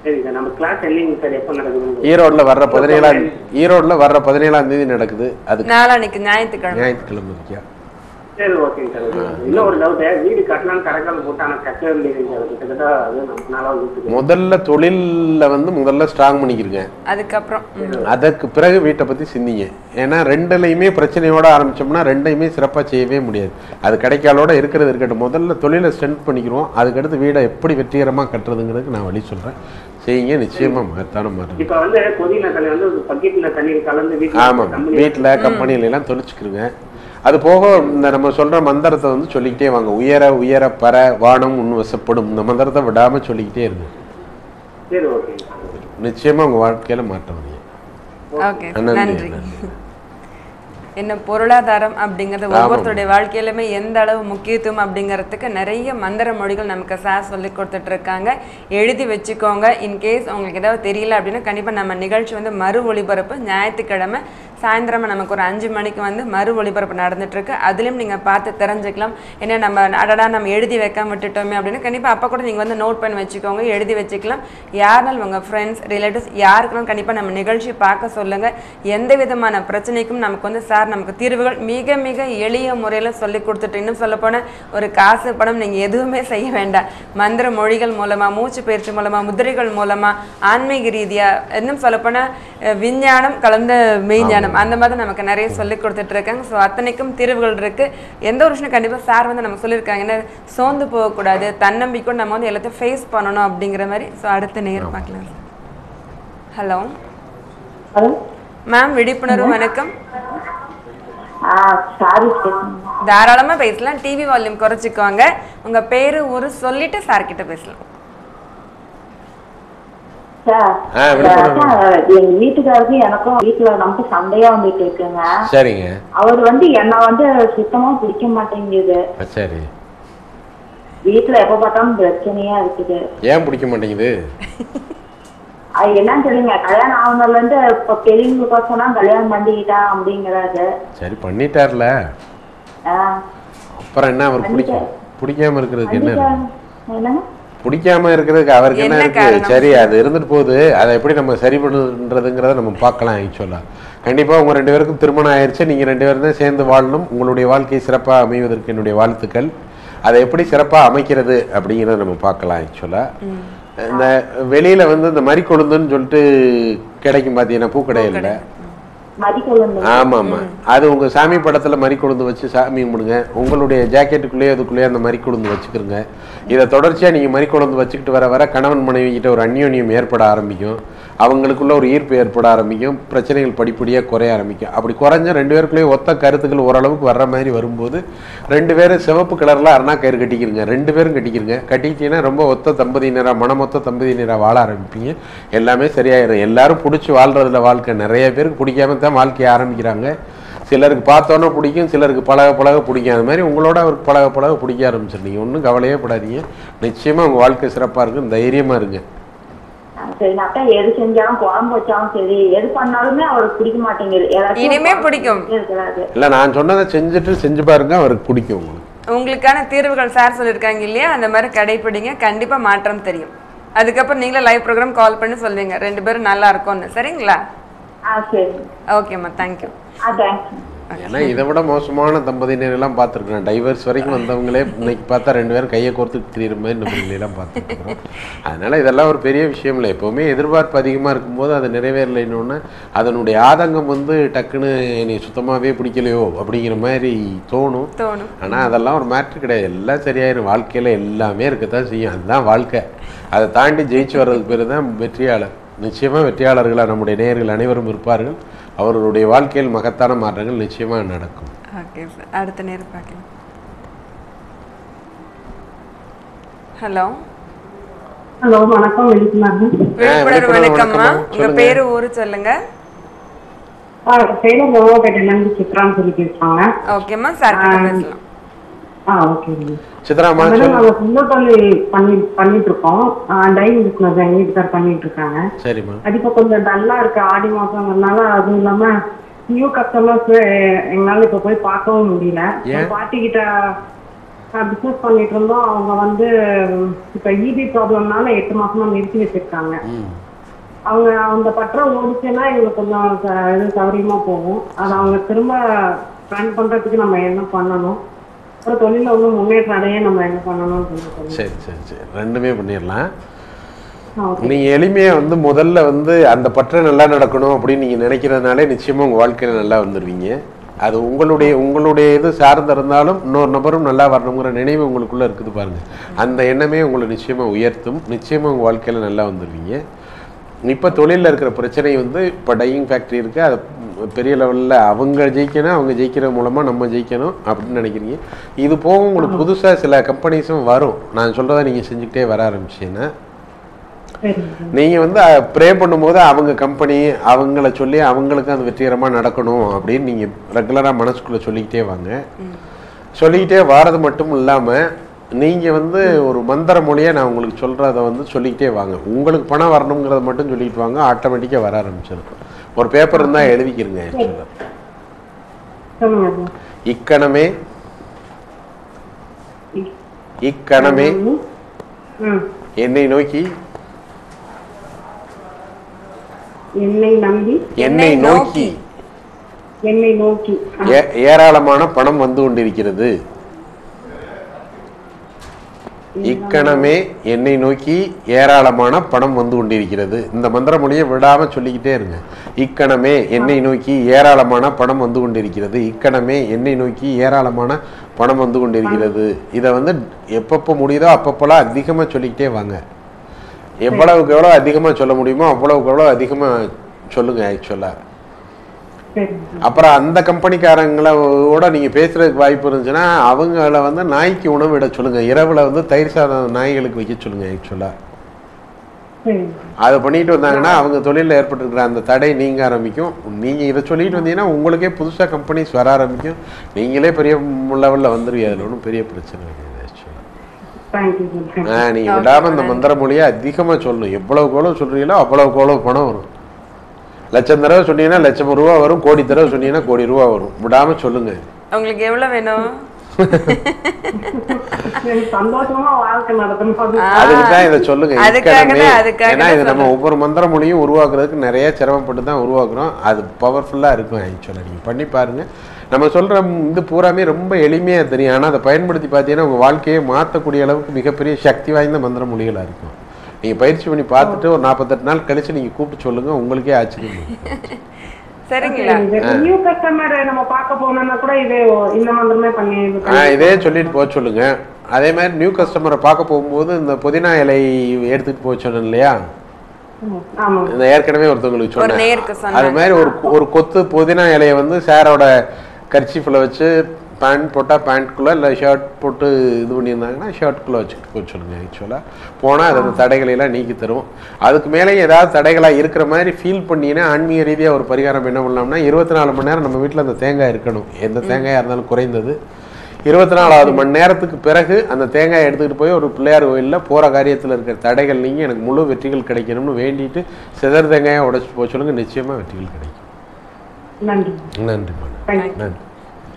சரி சார் நம்ம கிளாஸ் இல்லைங்க சார் எப்போ நடக்குதுன்னு ஈரோட்ல வர்ற பதினேழாம் ஈரோட்ல வர்ற பதினேழாம் தேதி நடக்குது அதுக்கு நாளான்னைக்கு ஞாயிற்றுக்கிழமை ஞாயிற்றுக்கிழமை இருக்கியா சரி ஓகேங்க சார் ஓகே சார். இன்னும் ஒரு டவுட் வீடு கட்டலாம்னு கரெக்டாக போட்டு ஆனால் கட்டவே முடியலைங்க சார் கிட்டத்தட்ட அது நம்ம நாளாக வீட்டுக்கு முதல்ல தொழில்ல வந்து முதல்ல ஸ்ட்ராங் பண்ணிக்கிறங்க அதுக்கப்புறம் ம். அதற்கு பிறகு வீட்டை பத்தி சிந்திங்க ஏன்னா ரெண்டுலையுமே பிரச்சனையோட ஆரம்பிச்சோம்னா ரெண்டையுமே சிறப்பா செய்யவே முடியாது அது கிடைக்காலோட இருக்கிறது இருக்கட்டும் முதல்ல தொழிலை ஸ்ட்ரென்த் பண்ணிக்கிறோம் அதுக்கடுத்து வீடை எப்படி வெற்றிகரமா கட்டுறதுங்கிறதுக்கு நான் வழி சொல்றேன் செய்யுங்க நிச்சயமா மாத்தான மாறுங்க இப்போ வந்து கொதின தண்ணி வந்து ஒரு பக்கெட்ல தண்ணீர் கலந்து ஆமாம் வீட்டில் வீட்டில் கம்பெனில எல்லாம் தொலைச்சிக்கிறங்க அது போக இந்த நம்ம சொல்ற மந்திரத்தை வந்து சொல்லிக்கிட்டே வாங்க உயர உயர பர வானம் உன் வசப்படும் இந்த மந்திரத்தை விடாம சொல்லிக்கிட்டே இருங்க சரி ஓகேங்க சார் நிச்சயமா உங்க வாழ்க்கையில மாற்றம் வருவீங்க ஓகே நன்றி, நன்றி நன்றி. என்ன பொருளாதாரம் அப்படிங்கிறது ஒவ்வொருத்தருடைய வாழ்க்கையிலுமே எந்த அளவு முக்கியத்துவம் அப்படிங்கிறதுக்கு நிறைய மந்திர மொழிகள் நமக்கு சார் சொல்லி கொடுத்துட்டு இருக்காங்க எழுதி வச்சுக்கோங்க இன்கேஸ் உங்களுக்கு ஏதாவது தெரியல அப்படின்னா கண்டிப்பாக நம்ம நிகழ்ச்சி வந்து மறு ஒளிபரப்பு ஞாயிற்றுக்கிழமை சாயந்தரமா நமக்கு ஒரு அஞ்சு மணிக்கு வந்து மறு ஒளிபரப்பு நடந்துட்டு இருக்கு அதுலயும் நீங்க பார்த்து தெரிஞ்சுக்கலாம் ஏன்னா நம்ம அடடா நம்ம எழுதி வைக்காம விட்டுட்டோமே அப்படின்னு கண்டிப்பா அப்ப கூட நீங்க வந்து நோட் பண்ணி வச்சுக்கோங்க எழுதி வச்சுக்கலாம் யாருனாலும் உங்க ஃப்ரெண்ட்ஸ் ரிலேட்டிவ்ஸ் யாருக்குனாலும் கண்டிப்பா நம்ம நிகழ்ச்சி பார்க்க சொல்லுங்க எந்த விதமான பிரச்சனைக்கும் நமக்கு வந்து சார் நமக்கு தீர்வுகள் மிக மிக எளிய முறையில சொல்லி கொடுத்துட்டு இன்னும் சொல்ல போனா ஒரு காசு பணம் நீங்க எதுவுமே செய்ய வேண்டாம் மந்திர மொழிகள் மூலமா மூச்சு பயிற்சி மூலமா முதிரைகள் மூலமா ஆன்மீக ரீதியா இன்னும் சொல்ல போனா அஹ், விஞ்ஞானம் கலந்த மெய்ஞானம் அந்த மாதிரி நமக்கு நிறைய சொல்லி கொடுத்துட்டு இருக்காங்க ஸோ அத்தனைக்கும் தீர்வுகள் இருக்கு எந்த ஒரு விஷயம் கண்டிப்பா சார் வந்து நம்ம சொல்லியிருக்காங்க என்ன சோர்ந்து போகக்கூடாது தன்னம்பிக்கையோடு நம்ம வந்து எல்லாத்தையும் ஃபேஸ் பண்ணணும் அப்படிங்கிற மாதிரி ஸோ அடுத்த நேர் பார்க்கலாம் ஹலோ ஹலோ மேம் விழிப்புணர்வு வணக்கம் ஆ சாரி தாராளமா பேசலாம் டிவி வால்யூம் குறைச்சிக்கோங்க உங்க பேரு ஊரு சொல்லிட்டு சார் கிட்ட பேசலாம் சார் ஆ, விழுப்புரம். சார், எங்க வீட்டுக்காருக்கு எனக்கும் வீட்டுல ரொம்ப சண்டையா வந்துட்டு இருக்குங்க சரிங்க அவர் வந்து என்ன வந்து சுத்தமா பிடிக்க மாட்டேங்குது ஆ, சரி வீட்டுல எப்ப பார்த்தாலும் பிரச்சனையா இருக்குது ஏன் பிடிக்க மாட்டேங்குது அது என்னன்னு தெரியுங்க கல்யாணம் ஆகுனதுல இருந்து இப்ப பெரியவங்க சொன்னா கல்யாணம் பண்ணிக்கிட்டா அப்படிங்கிறாரு சரி பண்ணிட்டார்ல ஆஹ் அப்புறம் என்ன அவர் பிடிக்க பிடிக்காம இருக்கிறதுக்கு என்ன இருக்கு என்னங்க பிடிக்காம இருக்கிறதுக்கு அவருக்கு என்ன என்ன இருக்கு காரணம்? சரி அது இருந்துட்டு போகுது அதை எப்படி நம்ம சரி பண்ணுன்றதுங்கிறத நம்ம பார்க்கலாம் ஆக்சுவலா கண்டிப்பா உங்க ரெண்டு பேருக்கும் திருமணம் ஆயிருச்சு நீங்க ரெண்டு பேரும் தான் சேர்ந்து வாழணும் உங்களுடைய வாழ்க்கை சிறப்பா அமைவதற்கு என்னுடைய வாழ்த்துக்கள் அதை எப்படி சிறப்பா அமைக்கிறது அப்படிங்கிறத நம்ம பார்க்கலாம் ஆக்சுவலா இந்த வெளியில வந்து இந்த மறி கொழுந்துன்னு சொல்லிட்டு கிடைக்கும் பாத்தீங்கன்னா பூக்கடையில மதிக்கொள்ளுங்க ஆமா ஆமா அது உங்க சாமி படத்துல மறி கொழுந்து வச்சு சாமி கும்பிடுங்க உங்களுடைய ஜாக்கெட்டுக்குள்ளேயே அதுக்குள்ளேயே அந்த மறி கொழுந்து வச்சுக்கிறங்க இதை தொடர்ச்சியா நீங்க மறி கொழுந்து வச்சுக்கிட்டு வர வர கணவன் மனைவி கிட்ட ஒரு அந்யோன்யம் ஏற்பட ஆரம்பிக்கும் அவங்களுக்குள்ள ஒரு ஈர்ப்பு ஏற்பட ஆரம்பிக்கும் பிரச்சனைகள் படிப்படியா குறைய ஆரம்பிக்கும் அப்படி குறைஞ்ச ரெண்டு பேருக்குள்ளேயே ஒத்த கருத்துக்கள் ஓரளவுக்கு வர்ற மாதிரி வரும்போது ரெண்டு பேரும் சிவப்பு கலர்ல அருணா கயிறு கட்டிக்கிறங்க ரெண்டு பேரும் கட்டிக்கிறங்க கட்டிக்கிட்டீங்கன்னா ரொம்ப ஒத்த தம்பதியினரா மனமொத்த தம்பதியினரா வாழ ஆரம்பிப்பீங்க எல்லாமே சரியாயிரும் எல்லாரும் பிடிச்சி வாழ்றதுல வாழ்க்கை நிறைய பேருக்கு பிடிக்காம தான் வாழ்க்கைய ஆரம்பிக்கிறாங்க சிலருக்கு பார்த்தோன்னே பிடிக்கும் சிலருக்கு பழக பழக பிடிக்கும் அது மாதிரி உங்களோட அவருக்கு பழக பழக பிடிக்க ஆரம்பிச்சிருந்தீங்க ஒன்றும் கவலையே படாதீங்க நிச்சயமா உங்க வாழ்க்கை சிறப்பா இருக்கும் தைரியமா இருங்க சரி அக்கா எது செஞ்சாலும் குழம்பு வச்சாலும் சரி எது பண்ணாலுமே அவருக்கு பிடிக்க மாட்டேங்குது ஏதாச்சும் இனிமே பிடிக்கும். இருக்கிறாரு இல்லை நான் சொன்னதை செஞ்சுட்டு செஞ்சு பாருங்க அவருக்கு பிடிக்கும் உங்களுக்கு உங்களுக்கான தீர்வுகள் சார் சொல்லியிருக்காங்க இல்லையா அந்த மாதிரி கடைப்பிடிங்க கண்டிப்பா மாற்றம் தெரியும் அதுக்கப்புறம் நீங்களே லைவ் ப்ரோக்ராம் கால் பண்ணி சொல்வீங்க ரெண்டு பேரும் நல்லா இருக்கும்னு சரிங்களா ஆ சரி ஓகேம்மா தேங்க்யூ ஆ தேங்க்ஸ் ஏன்னா இதை விட மோசமான தம்பதியினர் எல்லாம் பார்த்துருக்கேன் டைவர்ஸ் வரைக்கும் வந்தவங்களே இன்னைக்கு பார்த்தா ரெண்டு பேரும் கையை கோர்த்துட்டு திரியிற மாதிரி நம்ம எல்லாம் பார்த்துருக்கோம் அதனால இதெல்லாம் ஒரு பெரிய விஷயம் இல்லை எப்பவுமே எதிர்பார்ப்பு அதிகமாக இருக்கும்போது அது நிறைவேறலைன்னொன்னே அதனுடைய ஆதங்கம் வந்து டக்குன்னு என்னை சுத்தமாகவே பிடிக்கலையோ அப்படிங்கிற மாதிரி தோணும் தோணும் ஆனால் அதெல்லாம் ஒரு மேட்ரு கிடையாது எல்லாம் சரியாயிரும் வாழ்க்கையில் எல்லாமே இருக்கத்தான் செய்யும் அதுதான் வாழ்க்கை அதை தாண்டி ஜெயிச்சு வர்றதுக்கு பேர் தான் வெற்றியாளர் நிச்சயமாக வெற்றியாளர்களாக நம்முடைய நேயர்கள் அனைவரும் இருப்பார்கள் அவர்களுடைய வாழ்க்கையில் மகத்தான மாற்றங்கள் நிச்சயமாக நடக்கும் ஓகே சார் அடுத்த நேரம் பார்க்கலாம் ஹலோ ஹலோ வணக்கம் விழிப்புணர்வு விழிப்புணர்வு விழிப்புணர்வு வணக்கம்மா வணக்கம்மா. உங்க சொல்லுங்க. பேரு ஊரு சொல்லுங்க ஆ சேலம் கோவாப்பேட்டையிலேருந்து சித்ரான்னு சொல்லி பேசுறாங்க ஓகேம்மா சார் கிட்ட பேசலாம் ஆ ஓகேங்க சித்ராமா மேடம் சொல்லு நாங்கள் சொந்த தொழில் பண்ணி பண்ணிட்டு இருக்கோம் டைரி பிஸ்னஸ் எங்கள் வீட்டுக்கார் பண்ணிட்டு இருக்காங்க சரிம்மா அது இப்போ கொஞ்சம் டல்லா இருக்கு ஆடி மாசங்கிறதுனால அதுவும் இல்லாம நியூ கஸ்டமர்ஸ் எங்களால இப்ப போய் பார்க்கவும் முடியல ஏன்? பாட்டி கிட்ட பிசினஸ் பண்ணிட்டு இருந்தோம் அவங்க வந்து இப்ப இபி ப்ராப்ளம்னால எட்டு மாசமா நிறுத்தி வச்சிருக்காங்க அவங்க அந்த பற்றம் ஓடிச்சுன்னா எங்களுக்கு கொஞ்சம் ச- இது சௌரியமா போகும் அதை அவங்க திரும்ப ரன் பண்றதுக்கு நம்ம என்ன பண்ணணும் அப்புறம் தொழில வந்து முன்னேற்றம் அடைய நம்ம என்ன பண்ணணும்னு சொல்லி சொல்லுங்க. சரி சரி சரி ரெண்டுமே பண்ணிடலாம் ஆ, okay. நீங்கள் எளிமையாக வந்து முதல்ல வந்து அந்த பற்ற நல்லா நடக்கணும் அப்படின்னு நீங்கள் நினைக்கிறதுனாலே நிச்சயமாக உங்கள் வாழ்க்கையில் நல்லா வந்துடுவீங்க அது உங்களுடைய உங்களுடைய இது சார்ந்து இருந்தாலும் இன்னொரு நபரும் நல்லா வரணுங்கிற நினைவு உங்களுக்குள்ளே இருக்குது பாருங்கள் அந்த எண்ணமே உங்களை நிச்சயமாக உயர்த்தும் நிச்சயமாக உங்கள் வாழ்க்கையில் நல்லா வந்துடுவீங்க இப்போ தொழிலில் இருக்கிற பிரச்சனை வந்து இப்போ டையிங் ஃபேக்ட்ரி இருக்குது அதை பெரிய லெவலில் அவங்க ஜெயிக்கணும் அவங்க ஜெயிக்கிற மூலமாக நம்ம ஜெயிக்கணும் அப்படின்னு நினைக்கிறீங்க இது போக உங்களுக்கு புதுசாக சில கம்பெனிஸும் வரும் நான் சொல்கிறத நீங்கள் செஞ்சுக்கிட்டே வர ஆரம்பிச்சீங்கன்னா சரிங்க நீங்கள் வந்து ப்ரே பண்ணும்போது அவங்க கம்பெனி அவங்கள சொல்லி அவங்களுக்கு அது வெற்றிகரமாக நடக்கணும் அப்படின்னு நீங்கள் ரெகுலராக மனசுக்குள்ளே சொல்லிக்கிட்டே வாங்க சொல்லிக்கிட்டே வாரது மட்டும் இல்லாமல் நீங்கள் வந்து ஒரு மந்திர மொழியை நான் உங்களுக்கு சொல்கிறத வந்து சொல்லிக்கிட்டே வாங்க உங்களுக்கு பணம் வரணுங்கிறத மட்டும் சொல்லிக்கிட்டு வாங்க ஆட்டோமேட்டிக்காக வர ஆரம்பிச்சிடும் ஒரு பேப்பர் இருந்தால் எழுதிக்கிறங்க ஆக்சுவலாக சொல்லுங்க ஐயா. இக்கணமே இக்கணமே ம் என்னை நோக்கி என்னை நம்பி என்னை நோக்கி என்னை நோக்கி ஆ, ஏ- ஏராளமான பணம் வந்து கொண்டிருக்கிறது இக்கணமே என்னை நோக்கி ஏராளமான பணம் வந்து கொண்டிருக்கிறது இந்த மந்திர மொழியை விடாம சொல்லிக்கிட்டே இருங்க இக்கணமே என்னை நோக்கி ஏராளமான பணம் வந்து கொண்டிருக்கிறது இக்கணமே என்னை நோக்கி ஏராளமான பணம் வந்து கொண்டிருக்கிறது இதை வந்து எப்பப்போ முடியுதோ அப்பப்போலாம் அதிகமாக சொல்லிக்கிட்டே வாங்க எவ்வளவுக்கு எவ்வளோ அதிகமாக சொல்ல முடியுமோ அவ்வளவுக்கு எவ்வளோ அதிகமாக சொல்லுங்க ஆக்சுவலாக சரிங்க அப்புறம் அந்த கம்பெனிக்காரங்களோட நீங்க பேசுறதுக்கு வாய்ப்பு இருந்துச்சுன்னா அவங்கள வந்து நாய்க்கு உணவு விட சொல்லுங்க இரவுல வந்து தயிர் சாதம் நாய்களுக்கு வைக்க சொல்லுங்க ஆக்சுவலா சரிங்க அதை பண்ணிட்டு வந்தாங்கன்னா அவங்க தொழிலில் ஏற்பட்டிருக்கிற அந்த தடை நீங்க ஆரம்பிக்கும் நீங்க இதை சொல்லிட்டு வந்தீங்கன்னா உங்களுக்கே புதுசா கம்பெனிஸ் வர ஆரம்பிக்கும் நீங்களே பெரிய லெவல்ல வந்துருவீங்க அதில் ஒன்றும் பெரிய பிரச்சனை கிடையாது ஆக்சுவலா தேங்க்யூ ஆ நீங்க விடாம இந்த மந்திர மொழியை அதிகமா சொல்லணும் எவ்வளவுக்கு எவ்வளவு சொல்றீங்களோ அவ்வளவுக்கு எவ்வளவு பணம் வரும் லட்சம் தடவை சொன்னீங்கன்னா லட்சம் ரூபா வரும் கோடி தடவை சொன்னீங்கன்னா கோடி ரூபா வரும் விடாம சொல்லுங்க உங்களுக்கு எவ்வளவு வேணும் எனக்கு சந்தோஷமா வாழ்க்கை நடத்தணும் அதுக்கு தான் இதை சொல்லுங்க அதுக்காக இக்கணமே. தான், அதுக்காக ஏன்னா தான் இது நம்ம சொல்றேன். ஒவ்வொரு மந்திர மொழியும் உருவாக்குறதுக்கு நிறைய சிரமப்பட்டு தான் உருவாக்குறோம் அது பவர்ஃபுல்லா இருக்கும் ஆக்சுவலாக நீங்க பண்ணி பாருங்க நம்ம சொல்ற இது பூராமே ரொம்ப எளிமையா தெரியும் ஆனா அதை பயன்படுத்தி பார்த்தீங்கன்னா உங்க வாழ்க்கையை மாற்றக்கூடிய அளவுக்கு மிகப்பெரிய சக்தி வாய்ந்த மந்திர மொழிகளா இருக்கும் நீங்க பயிற்சி பண்ணி பார்த்துட்டு ஒரு நாற்பத்தெட்டு நாள் கழிச்சு நீங்க கூப்பிட்டு சொல்லுங்க உங்களுக்கே ஆச்சரியம் இருக்கும். சரிங்களா நியூ கஸ்டமர் நம்ம பார்க்க போனோம்னா கூட இது இந்த மந்திரமே பண்ணி இது ஆ இதே சொல்லிட்டு போக சொல்லுங்க அதே மாதிரி நியூ கஸ்டமரை பார்க்க போகும்போது இந்த புதினா இலை எடுத்துட்டு போக சொன்னேன் இல்லையா பண்ணி- ஆமா இந்த ஏற்கனவே ஒருத்தவங்களுக்கு ஒரு நேருக்கு சொன்னேன் சொன்னாங்க. அது மாதிரி ஒரு ஒரு கொத்து புதினா இலையை வந்து சாரோட கர்ச்சீஃபில் வச்சு பேண்ட் போட்டால் பேண்ட்குள்ளே இல்லை ஷர்ட் போட்டு இது பண்ணியிருந்தாங்கன்னா ஷர்ட்டுக்குள்ளே வச்சுட்டு போக சொல்லுங்க ஆக்சுவலாக போனால் அது அந்த தடைகளை எல்லாம் நீக்கி தரும் அதுக்கு மேலே ஏதாவது தடைகளாக இருக்கிற மாதிரி ஃபீல் பண்ணீங்கன்னா ஆன்மீக ரீதியாக ஒரு பரிகாரம் என்ன பண்ணலாம்னா இருபத்தி நாலு மணி நேரம் நம்ம வீட்டில் அந்த தேங்காய் இருக்கணும் எந்த தேங்காயாக இருந்தாலும் குறைந்தது இருபத்தி நாலாவது மணி நேரத்துக்கு பிறகு அந்த தேங்காயை எடுத்துக்கிட்டு போய் ஒரு பிள்ளையார் கோயிலில் போகிற காரியத்தில் இருக்கிற தடைகள் நீங்கி எனக்கு முழு வெற்றிகள் கிடைக்கணும்னு வேண்டிட்டு சிதற தேங்காயை உடைச்சிட்டு போக சொல்லுங்க நிச்சயமாக வெற்றிகள் கிடைக்கும் நன்றி நன்றி Thank you. நன்றி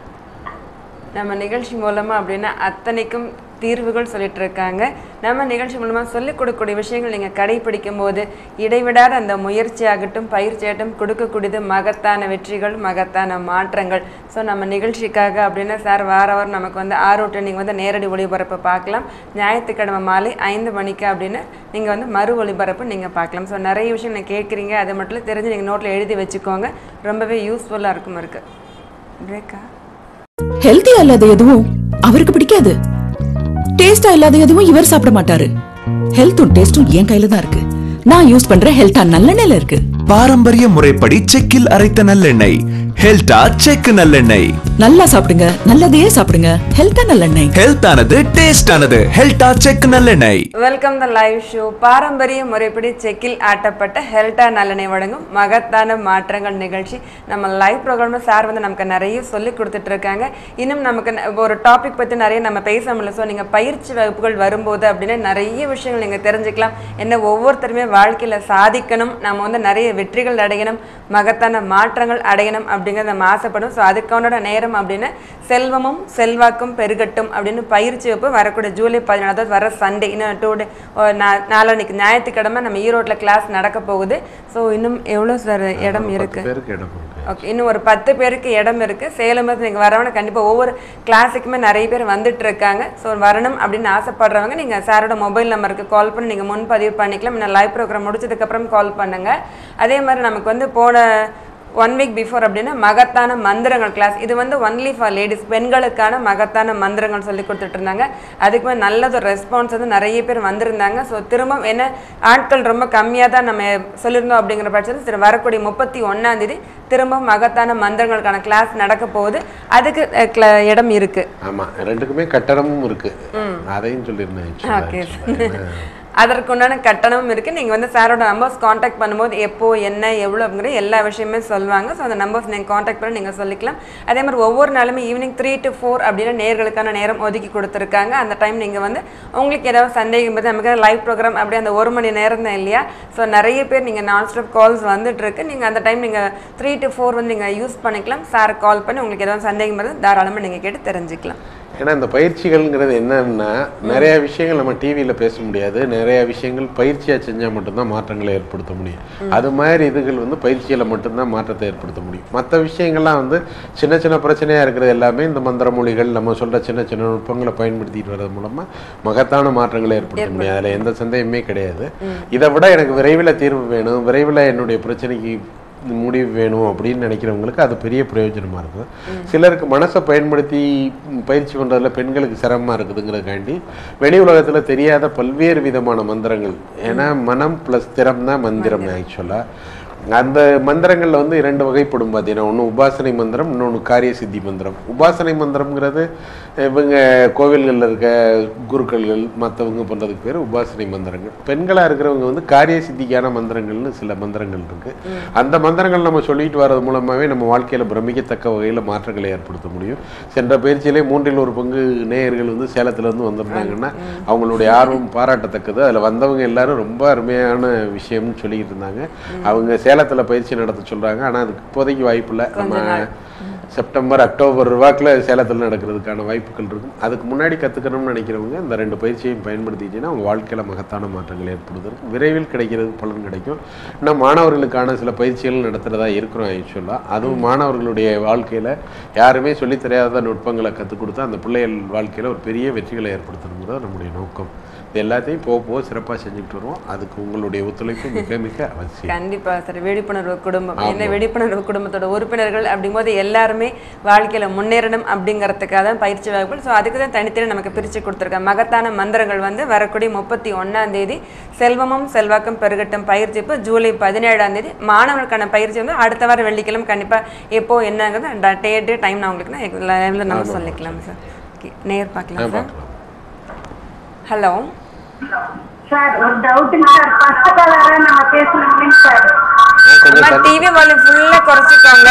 நம்ம நிகழ்ச்சி மூலமா அப்படின்னா அத்தனைக்கும் தீர்வுகள் சொல்லிட்டு இருக்காங்க நம்ம நிகழ்ச்சி மூலமா சொல்லிக் கொடுக்கக்கூடிய விஷயங்கள் நீங்க கடைபிடிக்கும் போது இடைவிடாத அந்த முயற்சி ஆகட்டும் பயிற்சியாகட்டும் கொடுக்கக்கூடியது மகத்தான வெற்றிகள் மகத்தான மாற்றங்கள் ஸோ நம்ம நிகழ்ச்சிக்காக அப்படின்னா சார் வார வாரம் நமக்கு வந்து ஆரோட்டு நீங்கள் வந்து நேரடி ஒளிபரப்பு பார்க்கலாம் ஞாயிற்றுக்கிழமை மாலை ஐந்து மணிக்கு அப்படின்னு நீங்கள் வந்து மறு ஒளிபரப்பு நீங்கள் பார்க்கலாம் ஸோ நிறைய விஷயம் நீங்கள் கேட்குறீங்க அது மட்டும் இல்ல, தெரிஞ்சு நீங்கள் நோட்டில் எழுதி வச்சுக்கோங்க ரொம்பவே யூஸ்ஃபுல்லாக இருக்கும் இருக்கு பிரேக்கா ஹெல்த்தியா இல்லாத எதுவும் அவருக்கு பிடிக்காது டேஸ்டா இல்லாத எதுவும் இவர் சாப்பிட மாட்டாரு ஹெல்த்தும் டேஸ்டும் என் கையில தான் இருக்கு நான் யூஸ் பண்ற ஹெல்த்தா நல்லெண்ணெயில இருக்கு பாரம்பரிய முறைப்படி செக்கில் அரைத்த நல்லெண்ணெய் ஹெல்டா செக்கு நல்லெண்ணெய் நல்லா சாப்பிடுங்க நல்லதையே சாப்பிடுங்க ஹெல்த்தா நல்லெண்ணெய் ஹெல்த்தானது டேஸ்டானது ஹெல்டா செக் நல்லெண்ணெய் வெல்கம் த லைவ் ஷோ பாரம்பரிய முறைப்படி செக்கில் ஆட்டப்பட்ட ஹெல்டா நலனை வழங்கும் மகத்தான மாற்றங்கள் நிகழ்ச்சி நம்ம லைவ் ப்ரோக்ராமில் சார் வந்து நமக்கு நிறைய சொல்லி கொடுத்துட்டு இருக்காங்க இன்னும் நமக்கு ந- ஒரு டாபிக் பற்றி நிறைய நம்ம பேச முடியல ஸோ நீங்கள் பயிற்சி வகுப்புகள் வரும்போது அப்படின்னா நிறைய விஷயங்கள் நீங்கள் தெரிஞ்சுக்கலாம் என்ன ஒவ்வொருத்தருமே வாழ்க்கையில் சாதிக்கணும் நம்ம வந்து நிறைய வெற்றிகள் அடையணும் மகத்தான மாற்றங்கள் அடையணும் அப்படிங்கிறத நம்ம ஆசைப்படும் ஸோ அதுக்கான நேரம் அப்படின்னு செல்வமும் செல்வாக்கும் பெருகட்டும் அப்படின்னு பயிற்சி வகுப்பு வரக்கூடிய ஜூலை பதினாலாவது வர சண்டே இன்னும் டூ டே நாளான்னைக்கு ஞாயிற்றுக்கிழமை நம்ம ஈரோட்டில் கிளாஸ் நடக்க போகுது ஸோ இன்னும் எவ்வளோ சார் இடம் இருக்கு பத்து பேருக்கு இடம் இருக்கு ஓகே இன்னும் ஒரு பத்து பேருக்கு இடம் இருக்கு சேலம் நீங்கள் வரவங்க கண்டிப்பாக ஒவ்வொரு கிளாஸுக்குமே நிறைய பேர் வந்துட்டு இருக்காங்க ஸோ வரணும் அப்படின்னு ஆசைப்படுறவங்க நீங்கள் சாரோட மொபைல் நம்பருக்கு கால் பண்ணி நீங்கள் முன்பதிவு பண்ணிக்கலாம் இன்னும் லைவ் ப்ரோக்ராம் முடிச்சதுக்கப்புறம் கால் பண்ணுங்க அதே மாதிரி நமக்கு வந்து போன ஒன் வீக் பிஃபோர் அப்படின்னா மகத்தான மந்திரங்கள் கிளாஸ் இது வந்து ஒன்லி ஃபார் லேடிஸ் பெண்களுக்கான மகத்தான மந்திரங்கள் சொல்லி கொடுத்துட்டு இருந்தாங்க அதுக்குமே நல்லது ரெஸ்பான்ஸ் வந்து நிறைய பேர் வந்திருந்தாங்க ஸோ திரும்ப என்ன ஆட்கள் ரொம்ப கம்மியாக தான் நம்ம சொல்லியிருந்தோம் அப்படிங்கிற பட்சத்தில் சரி வரக்கூடிய முப்பத்தி ஒன்றாம் தேதி திரும்ப மகத்தான மந்திரங்களுக்கான கிளாஸ் நடக்க போகுது அதுக்கு அஹ், cla- இடம் இருக்கு ஆமா ரெண்டுக்குமே கட்டணமும் இருக்கு அதையும் சொல்லியிருந்தேன் actually. ஓகே ஏன்னா, அதற்குண்டான கட்டணமும் இருக்கு நீங்க வந்து சாரோட நம்பர்ஸ் காண்டாக்ட் பண்ணும்போது எப்போ என்ன எவ்வளோ அப்படிங்கிற எல்லா விஷயமே சொல்லுவாங்க ஸோ அந்த நம்பர்ஸ் நீங்கள் காண்டாக்ட் பண்ணி நீங்கள் சொல்லிக்கலாம் அதே மாதிரி ஒவ்வொரு நாளுமே ஈவினிங் த்ரீ டு ஃபோர் அப்படின்னு நேர்களுக்கான நேரம் ஒதுக்கி கொடுத்துருக்காங்க அந்த டைம் நீங்கள் வந்து உங்களுக்கு ஏதாவது சந்தேகம் பற்றி நமக்கு லைவ் ப்ரோக்ராம் அப்படி அந்த ஒரு மணி நேரம் தான் இல்லையா ஸோ நிறைய பேர் நீங்கள் நான் ஸ்டாப் கால்ஸ் வந்துட்டு இருக்கு நீங்கள் அந்த டைம் நீங்கள் த்ரீ டு ஃபோர் வந்து நீங்கள் யூஸ் பண்ணிக்கலாம் சார் கால் பண்ணி உங்களுக்கு ஏதாவது சந்தேகம் இருந்தால் தாராளமாக நீங்கள் கேட்டு தெரிஞ்சுக்கலாம் ஏன்னா இந்த பயிற்சிகள்ங்கிறது என்னன்னா நிறைய விஷயங்கள் நம்ம டிவியில பேச முடியாது நிறைய விஷயங்கள் பயிற்சியா செஞ்சா மட்டும்தான் மாற்றங்களை ஏற்படுத்த முடியும் அது மாதிரி இதுகள் வந்து பயிற்சியில மட்டும்தான் மாற்றத்தை ஏற்படுத்த முடியும் மற்ற விஷயங்கள்லாம் வந்து சின்ன சின்ன பிரச்சனையா இருக்கிறது எல்லாமே இந்த மந்திர மொழிகள் நம்ம சொல்ற சின்ன சின்ன நுட்பங்களை பயன்படுத்திட்டு வர்றது மூலமா மகத்தான மாற்றங்களை ஏற்படுத்த முடியும் அதுல எந்த சந்தேகமே கிடையாது இதை விட எனக்கு விரைவில் தீர்வு வேணும் விரைவில் என்னுடைய பிரச்சனைக்கு முடிவு வேணும் அப்படின்னு நினைக்கிறவங்களுக்கு அது பெரிய பிரயோஜனமா இருக்கும் சிலருக்கு மனசை பயன்படுத்தி ம், பயிற்சி பண்றதுல பெண்களுக்கு சிரமமா இருக்குதுங்கிறதுக்காண்டி வெளி உலகத்துல தெரியாத பல்வேறு விதமான மந்திரங்கள் ஏன்னா மனம் பிளஸ் திறம் தான் மந்திரம் ஆக்சுவலா அந்த மந்திரங்கள்ல வந்து இரண்டு வகைப்படும் பார்த்தீங்கன்னா ஒன்று உபாசனை மந்திரம் இன்னொன்று காரிய சித்தி மந்திரம் உபாசனை மந்திரம்ங்கிறது இவங்க கோவில்களில் இருக்க குருக்கள்கள் மற்றவங்க பண்ணுறதுக்கு பேர் உபாசனை மந்திரங்கள் பெண்களாக இருக்கிறவங்க வந்து காரிய சித்திக்கான மந்திரங்கள்னு சில மந்திரங்கள் இருக்கு அந்த மந்திரங்கள் நம்ம சொல்லிட்டு வர்றது மூலமாகவே நம்ம வாழ்க்கையில் பிரமிக்கத்தக்க வகையில் மாற்றங்களை ஏற்படுத்த முடியும் சென்ற பயிற்சியிலே மூன்றில் ஒரு பங்கு நேயர்கள் வந்து சேலத்துல இருந்து வந்திருந்தாங்கன்னா அவங்களுடைய ஆர்வம் பாராட்டத்தக்கது அதில் வந்தவங்க எல்லாரும் ரொம்ப அருமையான விஷயம்னு சொல்லிக்கிட்டு இருந்தாங்க அவங்க சேலத்துல பயிற்சி நடத்த சொல்றாங்க ஆனா அதுக்கு இப்போதைக்கு வாய்ப்பு இல்லை நம்ம செப்டம்பர் அக்டோபர் வாக்கில் சேலத்தில் நடக்கிறதுக்கான வாய்ப்புகள் இருக்கும் அதுக்கு முன்னாடி கற்றுக்கணும்னு நினைக்கிறவங்க இந்த ரெண்டு பயிற்சியையும் பயன்படுத்திட்டீங்கன்னா அவங்க வாழ்க்கையில் மகத்தான மாற்றங்கள் ஏற்படுவதற்கு விரைவில் கிடைக்கிறது பலன் கிடைக்கும் இன்னும் மாணவர்களுக்கான சில பயிற்சிகள் நடத்துகிறதா இருக்கிறோம் ஆக்சுவலாக அதுவும் மாணவர்களுடைய வாழ்க்கையில் யாருமே சொல்லித் தெரியாத நுட்பங்களை கற்றுக் கொடுத்து அந்த பிள்ளைகள் வாழ்க்கையில் ஒரு பெரிய வெற்றிகளை ஏற்படுத்தணுங்கிறது நம்முடைய நோக்கம் இது எல்லாத்தையும் போக போக சிறப்பாக செஞ்சுக்கிட்டு வருவோம் அதுக்கு உங்களுடைய ஒத்துழைப்பு மிக மிக அவசியம் கண்டிப்பா சார் விழிப்புணர்வு குடும்பம் என்ன விழிப்புணர்வு குடும்பத்தோட உறுப்பினர்கள் அப்படிங்கும்போது எல்லாருமே வாழ்க்கையில முன்னேறணும் அப்படிங்கறதுக்காக தான் பயிற்சி வகுப்புகள் ஸோ அதுக்கு தான் தனித்தனி நமக்கு பிரிச்சு கொடுத்துருக்காங்க மகத்தான மந்திரங்கள் வந்து வரக்கூடிய முப்பத்தி ஒன்னாம் தேதி செல்வமும் செல்வாக்கும் பெருகட்டும் பயிற்சி இப்போ ஜூலை பதினேழாம் தேதி மாணவர்களுக்கான பயிற்சி வந்து அடுத்த வாரம் வெள்ளிக்கிழமை கண்டிப்பா எப்போ என்னங்கிறது டேட்டு டைம் நான் உங்களுக்கு நான் லைவ்ல நம்ம சொல்லிக்கலாம் சார் ஓகே நேர் பார்க்கலாம் சார் ஹலோ சார் ஒரு டவுட்டுங்க சார் ஃபர்ஸ்ட் கலரா நம்ம பேசணுங்க சார் கொஞ்சம் அம்மா டிவி வால்யூம் ஃபுல்லா குறைச்சிக்கோங்க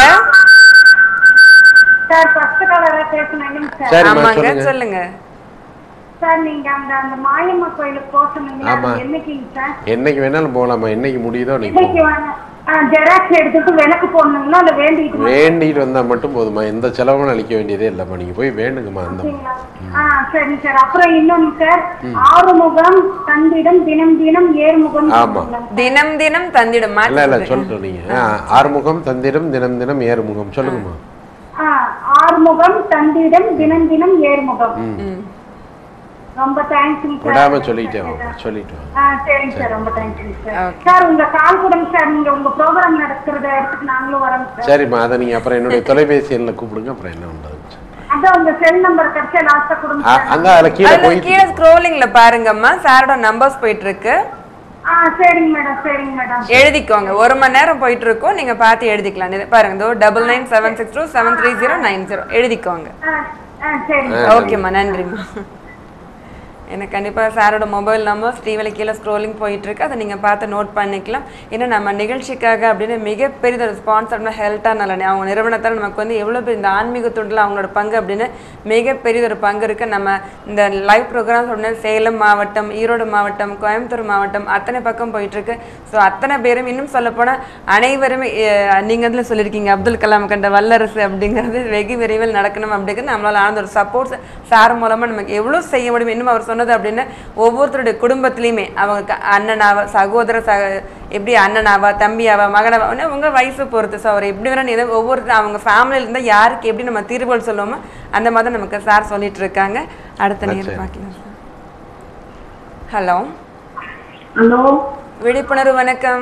சார் ஃபர்ஸ்ட் கலரா பேசணுங்க சார் சரிம்மா ஆமாங்க சொல்லுங்க சொல்லுங்க சார் நீங்க அந்த அந்த மாயம்மா கோயிலுக்கு போக சொன்னீங்களா ஆமா. அது என்னைக்குங்க சார் என்னைக்கு வேணாலும் போகலாமா என்னைக்கு முடியுதோ அன்னைக்கு இன்னைக்கு போகலாம். ஜெராக்ஸ் எடுத்துட்டு விளக்கு போடணுங்களா இல்ல வேண்டிட்டு வேண்டிட்டு வந்தா மட்டும் போதுமா எந்த செலவும் அளிக்க வேண்டியதே இல்லைம்மா நீங்க போய் வேண்டுங்கம்மா அந்த வரீங்களா? ஆ சரிங்க சார் அப்புறம் இன்னொன்னு சார் ஆறுமுகம் தந்திடம் தினம் தினம் ஏறுமுகம் ஆமா. தினம் தினம் தந்திடும் இல்ல இல்ல மாற்றி சொல்லிட்டோம் நீங்க ஆ, ஆறுமுகம் தந்திரம் தினம் தினம் ஏறுமுகம் சொல்லுங்கம்மா ஆ, ஆறுமுகம் தந்திடம் தினம் தினம் ஏறுமுகம் ரொம்ப தேங்க்ஸுங்க சார் விடாம சொல்லிட்டே வாங்க சொல்லிட்டு வாங்க ஆ சரிங்க சார் ரொம்ப தேங்க்யூங்க சார் Okay. சார் உங்க கால் கொடுங்க சார் நீங்க உங்க ப்ரோக்ராம் நடக்கிறத இடத்துக்கு நாங்களும் வரோங்க சார் சரிம்மா அதை நீங்க அப்புறம் என்னுடைய தொலைபேசி எண்ணில் கூப்பிடுங்க அப்புறம் என்ன பண்றது அதான் உங்க செல் நம்பர் கிடைச்சா லாஸ்டா கொடுங்க ஆ, சார் அங்க அதுல கீழே அதுல போய் கீழே ஸ்க்ரோலிங்ல பாருங்கம்மா சாரோட நம்பர்ஸ் போயிட்டு இருக்கு ஆ சரிங்க மேடம் சரிங்க மேடம் எழுதிக்கோங்க ஒரு மணி நேரம் போயிட்டு இருக்கோம் நீங்க பார்த்து எழுதிக்கலாம் இது பாருங்க இதோ double nine seven six two seven three zero nine zero எழுதிக்கோங்க ஆ ஆ சரிங்க ஓகேம்மா நன்றிம்மா எனக்கு கண்டிப்பாக சாரோட மொபைல் நம்பர் ஸ்ரீவலி கீழே ஸ்க்ரோலிங் போயிட்டு இருக்கு அதை நீங்கள் பார்த்து நோட் பண்ணிக்கலாம் ஏன்னா நம்ம நிகழ்ச்சிக்காக அப்படின்னு மிகப்பெரிய ஒரு ஸ்பான்சர்னா ஹெல்த்தாக நல்ல அவங்க நிறுவனத்தால் நமக்கு வந்து எவ்வளோ பெரிய இந்த ஆன்மீக தொண்டில் அவங்களோட பங்கு அப்படின்னு மிகப்பெரிய ஒரு பங்கு இருக்குது நம்ம இந்த லைவ் ப்ரோக்ராம் சொன்ன சேலம் மாவட்டம் ஈரோடு மாவட்டம் கோயம்புத்தூர் மாவட்டம் அத்தனை பக்கம் போயிட்டு இருக்கு ஸோ அத்தனை பேரும் இன்னும் சொல்லப்போனால் அனைவருமே அஹ், நீங்க அதில் சொல்லியிருக்கீங்க அப்துல் கலாம் கண்ட வல்லரசு அப்படிங்கிறது வெகு விரைவில் நடக்கணும் அப்படிங்கிறது நம்மளால ஆனந்த ஒரு சப்போர்ட் சார் மூலமா நமக்கு எவ்வளோ செய்ய முடியும் இன்னும் அவர் சொன்னது அப்படின்னு ஒவ்வொருத்தருடைய குடும்பத்திலையுமே அவங்க க- அண்ணனாவா சகோதர சக எப்படி அண்ணனாவா தம்பியாவா மகனாவா இன்னும் உங்க வயசு பொறுத்து ஸோ அவர் எப்படி வேணா எதோ ஒவ்வொருத்தர் அவங்க ஃபேமிலியில இருந்தால் யாருக்கு எப்படி நம்ம தீர்வுகள் சொல்லுவோமோ அந்த மாதிரி நமக்கு சார் சொல்லிட்டு இருக்காங்க அடுத்த நேரம் பார்க்கலாம் சார் ஹலோ ஹலோ விழிப்புணர்வு வணக்கம்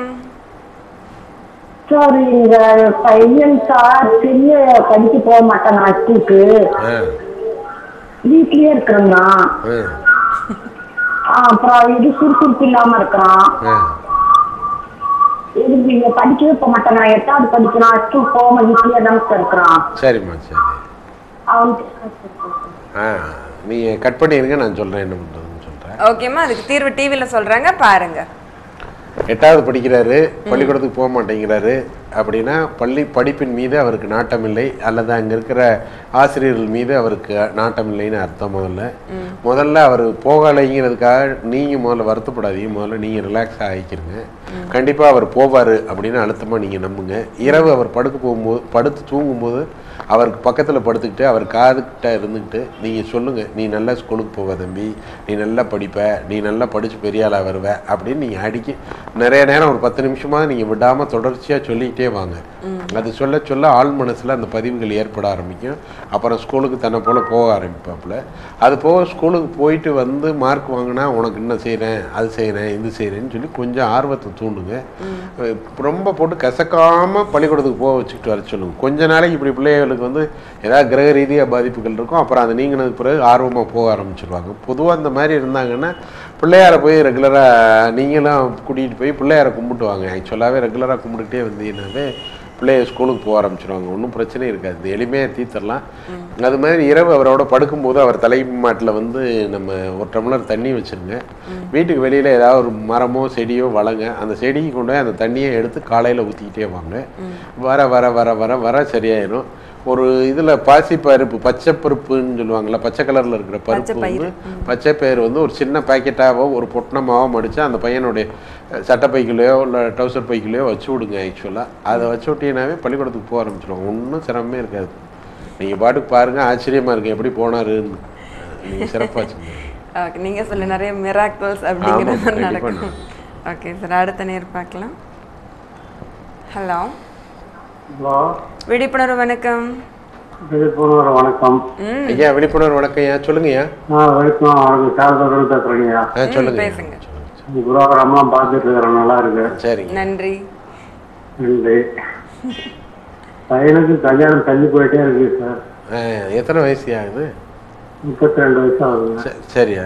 சார் எங்க பையன் சார் பெரிய படிக்க போக மாட்டான் ஸ்கூலுக்கு ஆ வீட்லயே இருக்கிறான் ஆ அப்புறம் இது சுறுசுறுப்பு இல்லாம இருக்கிறான் ஆ எதுக்கு இங்க படிக்கவே போக மாட்டான் எட்டாவது படிக்கிறான் ஸ்கூல் போகாம வீட்லயே தான் சார் இருக்கிறான் சரிம்மா சரி அவனுக்கு ஆ நீங்கள் கட் பண்ணிடுங்க நான் சொல்கிறேன் என்ன பண்ணுறதுன்னு சொல்கிறேன் ஓகேம்மா அதுக்கு தீர்வு டிவியில் சொல்றாங்க பாருங்க எட்டாவது படிக்கிறாரு பள்ளிக்கூடத்துக்கு போக மாட்டேங்கிறாரு அப்படின்னா பள்ளி படிப்பின் மீது அவருக்கு நாட்டம் இல்லை அல்லது அங்கே இருக்கிற ஆசிரியர்கள் மீது அவருக்கு நாட்டம் இல்லைன்னு அர்த்தம் முதல்ல முதல்ல அவர் போகலைங்கிறதுக்காக நீங்கள் முதல்ல வருத்தப்படாதீங்க முதல்ல நீங்கள் ரிலாக்ஸ் ஆகிக்கிறங்க கண்டிப்பாக அவர் போவார் அப்படின்னு அழுத்தமாக நீங்கள் நம்புங்க இரவு அவர் படுக்க போகும்போது படுத்து தூங்கும்போது அவருக்கு பக்கத்தில் படுத்துக்கிட்டு அவர் காதுகிட்ட இருந்துக்கிட்டு நீங்கள் சொல்லுங்கள் நீ நல்லா ஸ்கூலுக்கு போவ தம்பி நீ நல்லா படிப்ப நீ நல்லா படித்து பெரிய ஆளாக வருவ அப்படின்னு நீங்கள் அடிக்க நிறைய நேரம் ஒரு பத்து நிமிஷமாக நீங்கள் விடாமல் தொடர்ச்சியாக சொல்லிக்கிட்டே வாங்க அது சொல்ல சொல்ல ஆள் மனசில் அந்த பதிவுகள் ஏற்பட ஆரம்பிக்கும் அப்புறம் ஸ்கூலுக்கு தன்னை போல் போக ஆரம்பிப்பாப்புல அது போக ஸ்கூலுக்கு போயிட்டு வந்து மார்க் வாங்கினா உனக்கு என்ன செய்கிறேன் அது செய்கிறேன் இது செய்கிறேன்னு சொல்லி கொஞ்சம் ஆர்வத்தை தூண்டுங்க அஹ் ரொம்ப போட்டு கசக்காம பள்ளிக்கூடத்துக்கு போக வச்சுக்கிட்டு வர சொல்லுங்க கொஞ்ச நாளைக்கு இப்படி பிள்ளைகளுக்கு வந்து ஏதாவது கிரக ரீதியாக பாதிப்புகள் இருக்கும் அப்புறம் அது நீங்கினதுக்கு பிறகு ஆர்வமாக போக ஆரம்பிச்சிருவாங்க பொதுவாக இந்த மாதிரி இருந்தாங்கன்னா பிள்ளையாரை போய் ரெகுலராக நீங்களும் கூட்டிகிட்டு போய் பிள்ளையாரை கும்பிட்டு வாங்க ஆக்சுவலாகவே ரெகுலராக கும்பிட்டுக்கிட்டே வந்தீங்கன்னாவே பிள்ளைய ஸ்கூலுக்கு போக ஆரம்பிச்சிருவாங்க ஒன்றும் பிரச்சனை இருக்காது இது எளிமையாக தீர்த்தரலாம் அது மாதிரி இரவு அவரோட படுக்கும்போது அவர் தலை மாட்டில் வந்து நம்ம ஒரு டம்ளர் தண்ணி வச்சுருங்க வீட்டுக்கு வெளியில் ஏதாவது ஒரு மரமோ செடியோ வளங்க அந்த செடிக்கு கொண்டு போய் அந்த தண்ணியை எடுத்து காலையில் ஊற்றிக்கிட்டே வாங்க வர வர வர வர வர சரியாயிடும் ஒரு இதில் பாசி பருப்பு பச்சை பருப்புன்னு சொல்லுவாங்கள்ல பச்சை கலரில் இருக்கிற பருப்பு வந்து பச்சை பயிர் வந்து ஒரு சின்ன பாக்கெட்டாவோ ஒரு பொட்டணமாவோ மடித்து அந்த பையனுடைய அஹ், சட்டைப்பைக்குள்ளேயோ இல்லை ட்ரௌசர் பைக்குள்ளேயோ வச்சு விடுங்க ஆக்சுவலாக அதை வச்சு விட்டீங்கன்னாவே பள்ளிக்கூடத்துக்கு போக ஆரம்பிச்சிடுவாங்க ஒன்றும் சிரமமே இருக்காது நீங்கள் பாட்டுக்கு பாருங்கள் ஆச்சரியமாக இருக்கு எப்படி போனாருன்னு நீங்கள் சிறப்பாக வச்சுங்க ஓகே நீங்க சொல்ல நிறைய மிராக்கிள்ஸ் அப்படிங்கிற ஆமா, மாதிரி கண்டிப்பா நடக்கும் ஓகே சார் அடுத்த நேர் பார்க்கலாம் ஹலோ ஹலோ விழிப்புணர்வு வணக்கம் விழிப்புணர்வு வணக்கம் ம் ஐயா விழிப்புணர்வு வணக்கம் ஐயா சொல்லுங்கய்யா ஆ வணக்கம் வணக்கம் சாரதோடு பேசுறேங்க ஆ சொல்லுங்க பேசுங்க குருவாகரம்லாம் பார்த்துட்டு இருக்கிறேன் நல்லா இருக்கு சரிங்க நன்றி நன்றி பையனுக்கு கல்யாணம் தள்ளி போயிட்டே இருக்கு சார் ஆ, எத்தனை வயசு ஆகுது முப்பத்தி ரெண்டு வயசு ஆகுது சரி, சரியா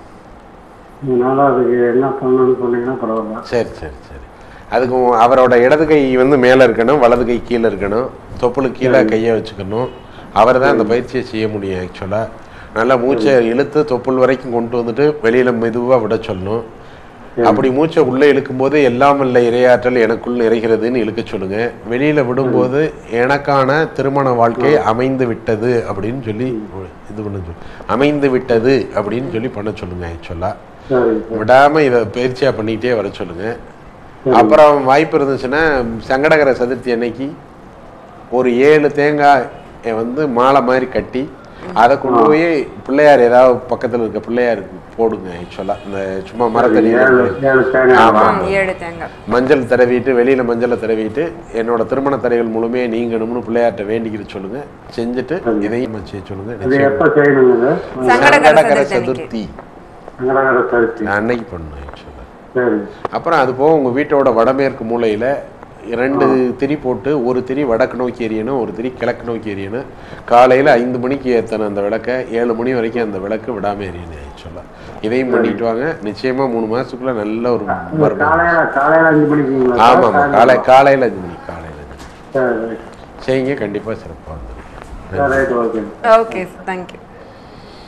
அதனால அதுக்கு என்ன பண்ணணும்னு சொன்னீங்கன்னா பரவாயில்ல சரி சரி சரி அதுக்கு உ- அவரோட இடது கை வந்து மேலே இருக்கணும் வலது கை கீழே இருக்கணும் தொப்புளுக்கு கீழே கையை வச்சுக்கணும் அவர் தான் அந்த பயிற்சியை செய்ய முடியும் ஆக்சுவலாக நல்லா மூச்சை இழுத்து தொப்புள் வரைக்கும் கொண்டு வந்துட்டு வெளியில் மெதுவாக விட சொல்லணும் அப்படி மூச்சை உள்ளே இழுக்கும்போது எல்லாம் இல்லை இரையாற்றல் எனக்குள் நிறைகிறதுன்னு இழுக்க சொல்லுங்க வெளியில விடும்போது எனக்கான திருமண வாழ்க்கை அமைந்து விட்டது அப்படின்னு சொல்லி இது பண்ண சொல்லு அமைந்து விட்டது அப்படின்னு சொல்லி பண்ண சொல்லுங்க ஆக்சுவலா சரி விடாம இதை பயிற்சியா பண்ணிக்கிட்டே வர சொல்லுங்க அப்புறம் வாய்ப்பு இருந்துச்சுன்னா சங்கடகர சதுர்த்தி அன்னைக்கு ஒரு ஏழு தேங்காய் வந்து மாலை மாதிரி கட்டி அதை கொண்டு போய் பிள்ளையார் ஏதாவது பக்கத்துல இருக்க பிள்ளையாருக்கு போடுங்க ஆக்சுவலா இந்த சும்மா மரத்தடி ஏழு ஏழு தேங்காய் ஆமா ம், ஏழு தேங்காய் மஞ்சள் தடவிட்டு வெளியில மஞ்சளை தடவிட்டு என்னோட திருமண தடைகள் முழுமையே நீங்கணும்னு பிள்ளையார்ட்ட வேண்டிக்கிட்டு சொல்லுங்க செஞ்சுட்டு இதையும் செய்ய சொல்லுங்க அது நிச்சயமா. எப்ப செய்யணுங்க இது? சங்கடகர சங்கடகர சதுர்த்தி சதுர்த்தி சங்கடகர சதுர்த்தி நான் அன்னைக்கு பண்ணேன் ஆக்சுவலா சரி அப்புறம் அது போக உங்க வீட்டோட வடமேற்கு மூலையில ரெண்டு திரி போட்டு ஒரு திரி வடக்கு நோக்கி எரியணும் ஒரு திரி கிழக்கு நோக்கி எரியணும் காலையில ஐந்து மணிக்கு ஏத்தன அந்த விளக்க ஏழு மணி வரைக்கும் அந்த விளக்கு விடாம எரியணும் ஆக்சுவலா இதையும் பண்ணிட்டு வாங்க நிச்சயமா மூணு மாசத்துக்குள்ள நல்ல ஒரு மருமகம் காலையில காலையில அஞ்சு மணிக்குங்களா ஆமா ஆமா காலை காலையில அஞ்சு மணி காலையில அஞ்சு மணி சரி செய்யுங்க கண்டிப்பா சிறப்பா வந்துடும் சரி ரைட் ஓகே ஓகே தேங்க்யூ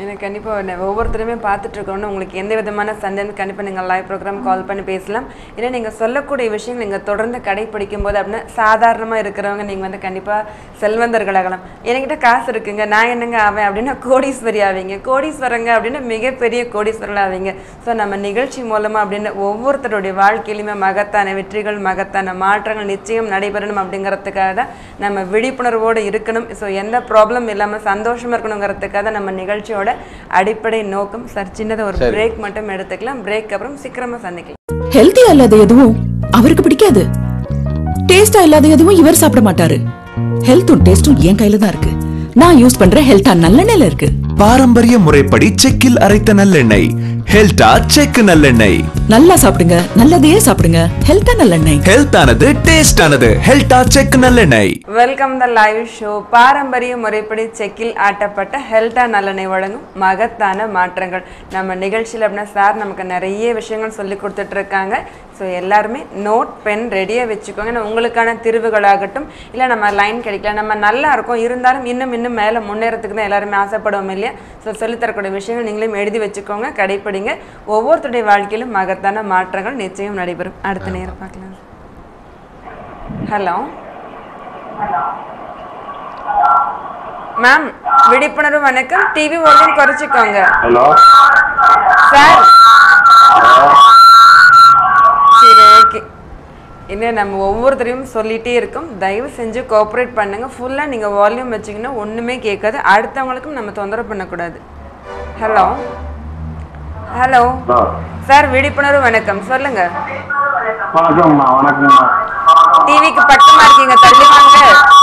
எனக்கு கண்டிப்பாக ஒவ்வொருத்தருமே பார்த்துட்டு இருக்கோன்னு உங்களுக்கு எந்த விதமான சந்தேகம் கண்டிப்பாக நீங்கள் லைவ் ப்ரோக்ராம் கால் பண்ணி பேசலாம் ஏன்னா நீங்கள் சொல்லக்கூடிய விஷயங்கள் நீங்கள் தொடர்ந்து கடைப்பிடிக்கும் போது அப்படின்னா சாதாரணமாக இருக்கிறவங்க நீங்கள் வந்து கண்டிப்பாக செல்வந்தர்களாகலாம் என்கிட்ட காசு இருக்குங்க நான் என்னங்க ஆவேன் அப்படின்னா கோடீஸ்வரி ஆவீங்க கோடீஸ்வரங்க அப்படின்னா மிகப்பெரிய கோடீஸ்வரர்கள் ஆவீங்க ஸோ நம்ம நிகழ்ச்சி மூலமாக அப்படின்னு ஒவ்வொருத்தருடைய வாழ்க்கையிலுமே மகத்தான வெற்றிகள் மகத்தான மாற்றங்கள் நிச்சயம் நடைபெறணும் அப்படிங்கிறதுக்காக தான் நம்ம விழிப்புணர்வோடு இருக்கணும் ஸோ எந்த ப்ராப்ளம் இல்லாமல் சந்தோஷமாக இருக்கணுங்கிறதுக்காக தான் நம்ம நிகழ்ச்சியோட அடிப்படை நோக்கம் சார் சின்னதாக ஒரு சரி. பிரேக் மட்டும் எடுத்துக்கலாம் பிரேக் அப்புறம் சீக்கிரமா சந்திக்கலாம் ஹெல்த்தியா இல்லாத எதுவும் அவருக்கு பிடிக்காது டேஸ்டா இல்லாத எதுவும் இவர் சாப்பிட மாட்டாரு ஹெல்த்தும் டேஸ்டும் என் கையில தான் இருக்கு நான் யூஸ் பண்ற ஹெல்த்தா நல்லெண்ணெய்ல இருக்கு பாரம்பரிய முறைப்படி செக்கில் அரைத்த நல்லெண்ணெய் ஹெல்டா செக் நல்லெண்ணெய் நல்லா சாப்பிடுங்க நல்லதையே சாப்பிடுங்க ஹெல்த்தா நல்லெண்ணெய் ஹெல்த் ஆனது டேஸ்ட் ஆனது ஹெல்டா செக் நல்லெண்ணெய் வெல்கம் த லைவ் ஷோ பாரம்பரிய முறைப்படி செக்கில் ஆட்டப்பட்ட ஹெல்த்தா நல்லெண்ணெய் வழங்கும் மகத்தான மாற்றங்கள் நம்ம நிகழ்ச்சியில் அப்படின்னா சார் நமக்கு நிறைய விஷயங்கள் சொல்லி கொடுத்துட்டு இருக்காங்க ஸோ எல்லாருமே நோட் பென் ரெடியாக வச்சுக்கோங்க ஏன்னா உங்களுக்கான திருவுகளாகட்டும் இல்லை நம்ம லைன் கிடைக்கல நம்ம நல்லா இருக்கோம் இருந்தாலும் இன்னும் இன்னும் மேலே முன்னேறதுக்கு தான் எல்லாருமே ஆசைப்படுவோம் இல்லையா ஸோ சொல்லித்தரக்கூடிய விஷயங்கள் நீங்களும் எழுதி வச்சுக்கோங்க கடைப்பிடிங்க ஒவ்வொருத்தருடைய வாழ்க்கையிலும் மகத்தான மாற்றங்கள் நிச்சயம் நடைபெறும் அடுத்த நேரம் பார்க்கலாம் ஹலோ மேம் விழிப்புணர்வு வணக்கம் டிவி வால்யூம் குறைச்சிக்கோங்க ஹலோ சார் சரி ஓகே இன்னும் நம்ம ஒவ்வொருத்தரையும் சொல்லிட்டே இருக்கோம் தயவு செஞ்சு கோஆப்ரேட் பண்ணுங்க ஃபுல்லாக நீங்கள் வால்யூம் வச்சிங்கன்னா ஒன்றுமே கேட்காது அடுத்தவங்களுக்கும் நம்ம தொந்தரவு பண்ணக்கூடாது ஹலோ ஹலோ சார் விழிப்புணர்வு வணக்கம் சொல்லுங்க வணக்கம்மா வணக்கம்மா டிவிக்கு பக்கமா இருக்கீங்க தள்ளி வாங்க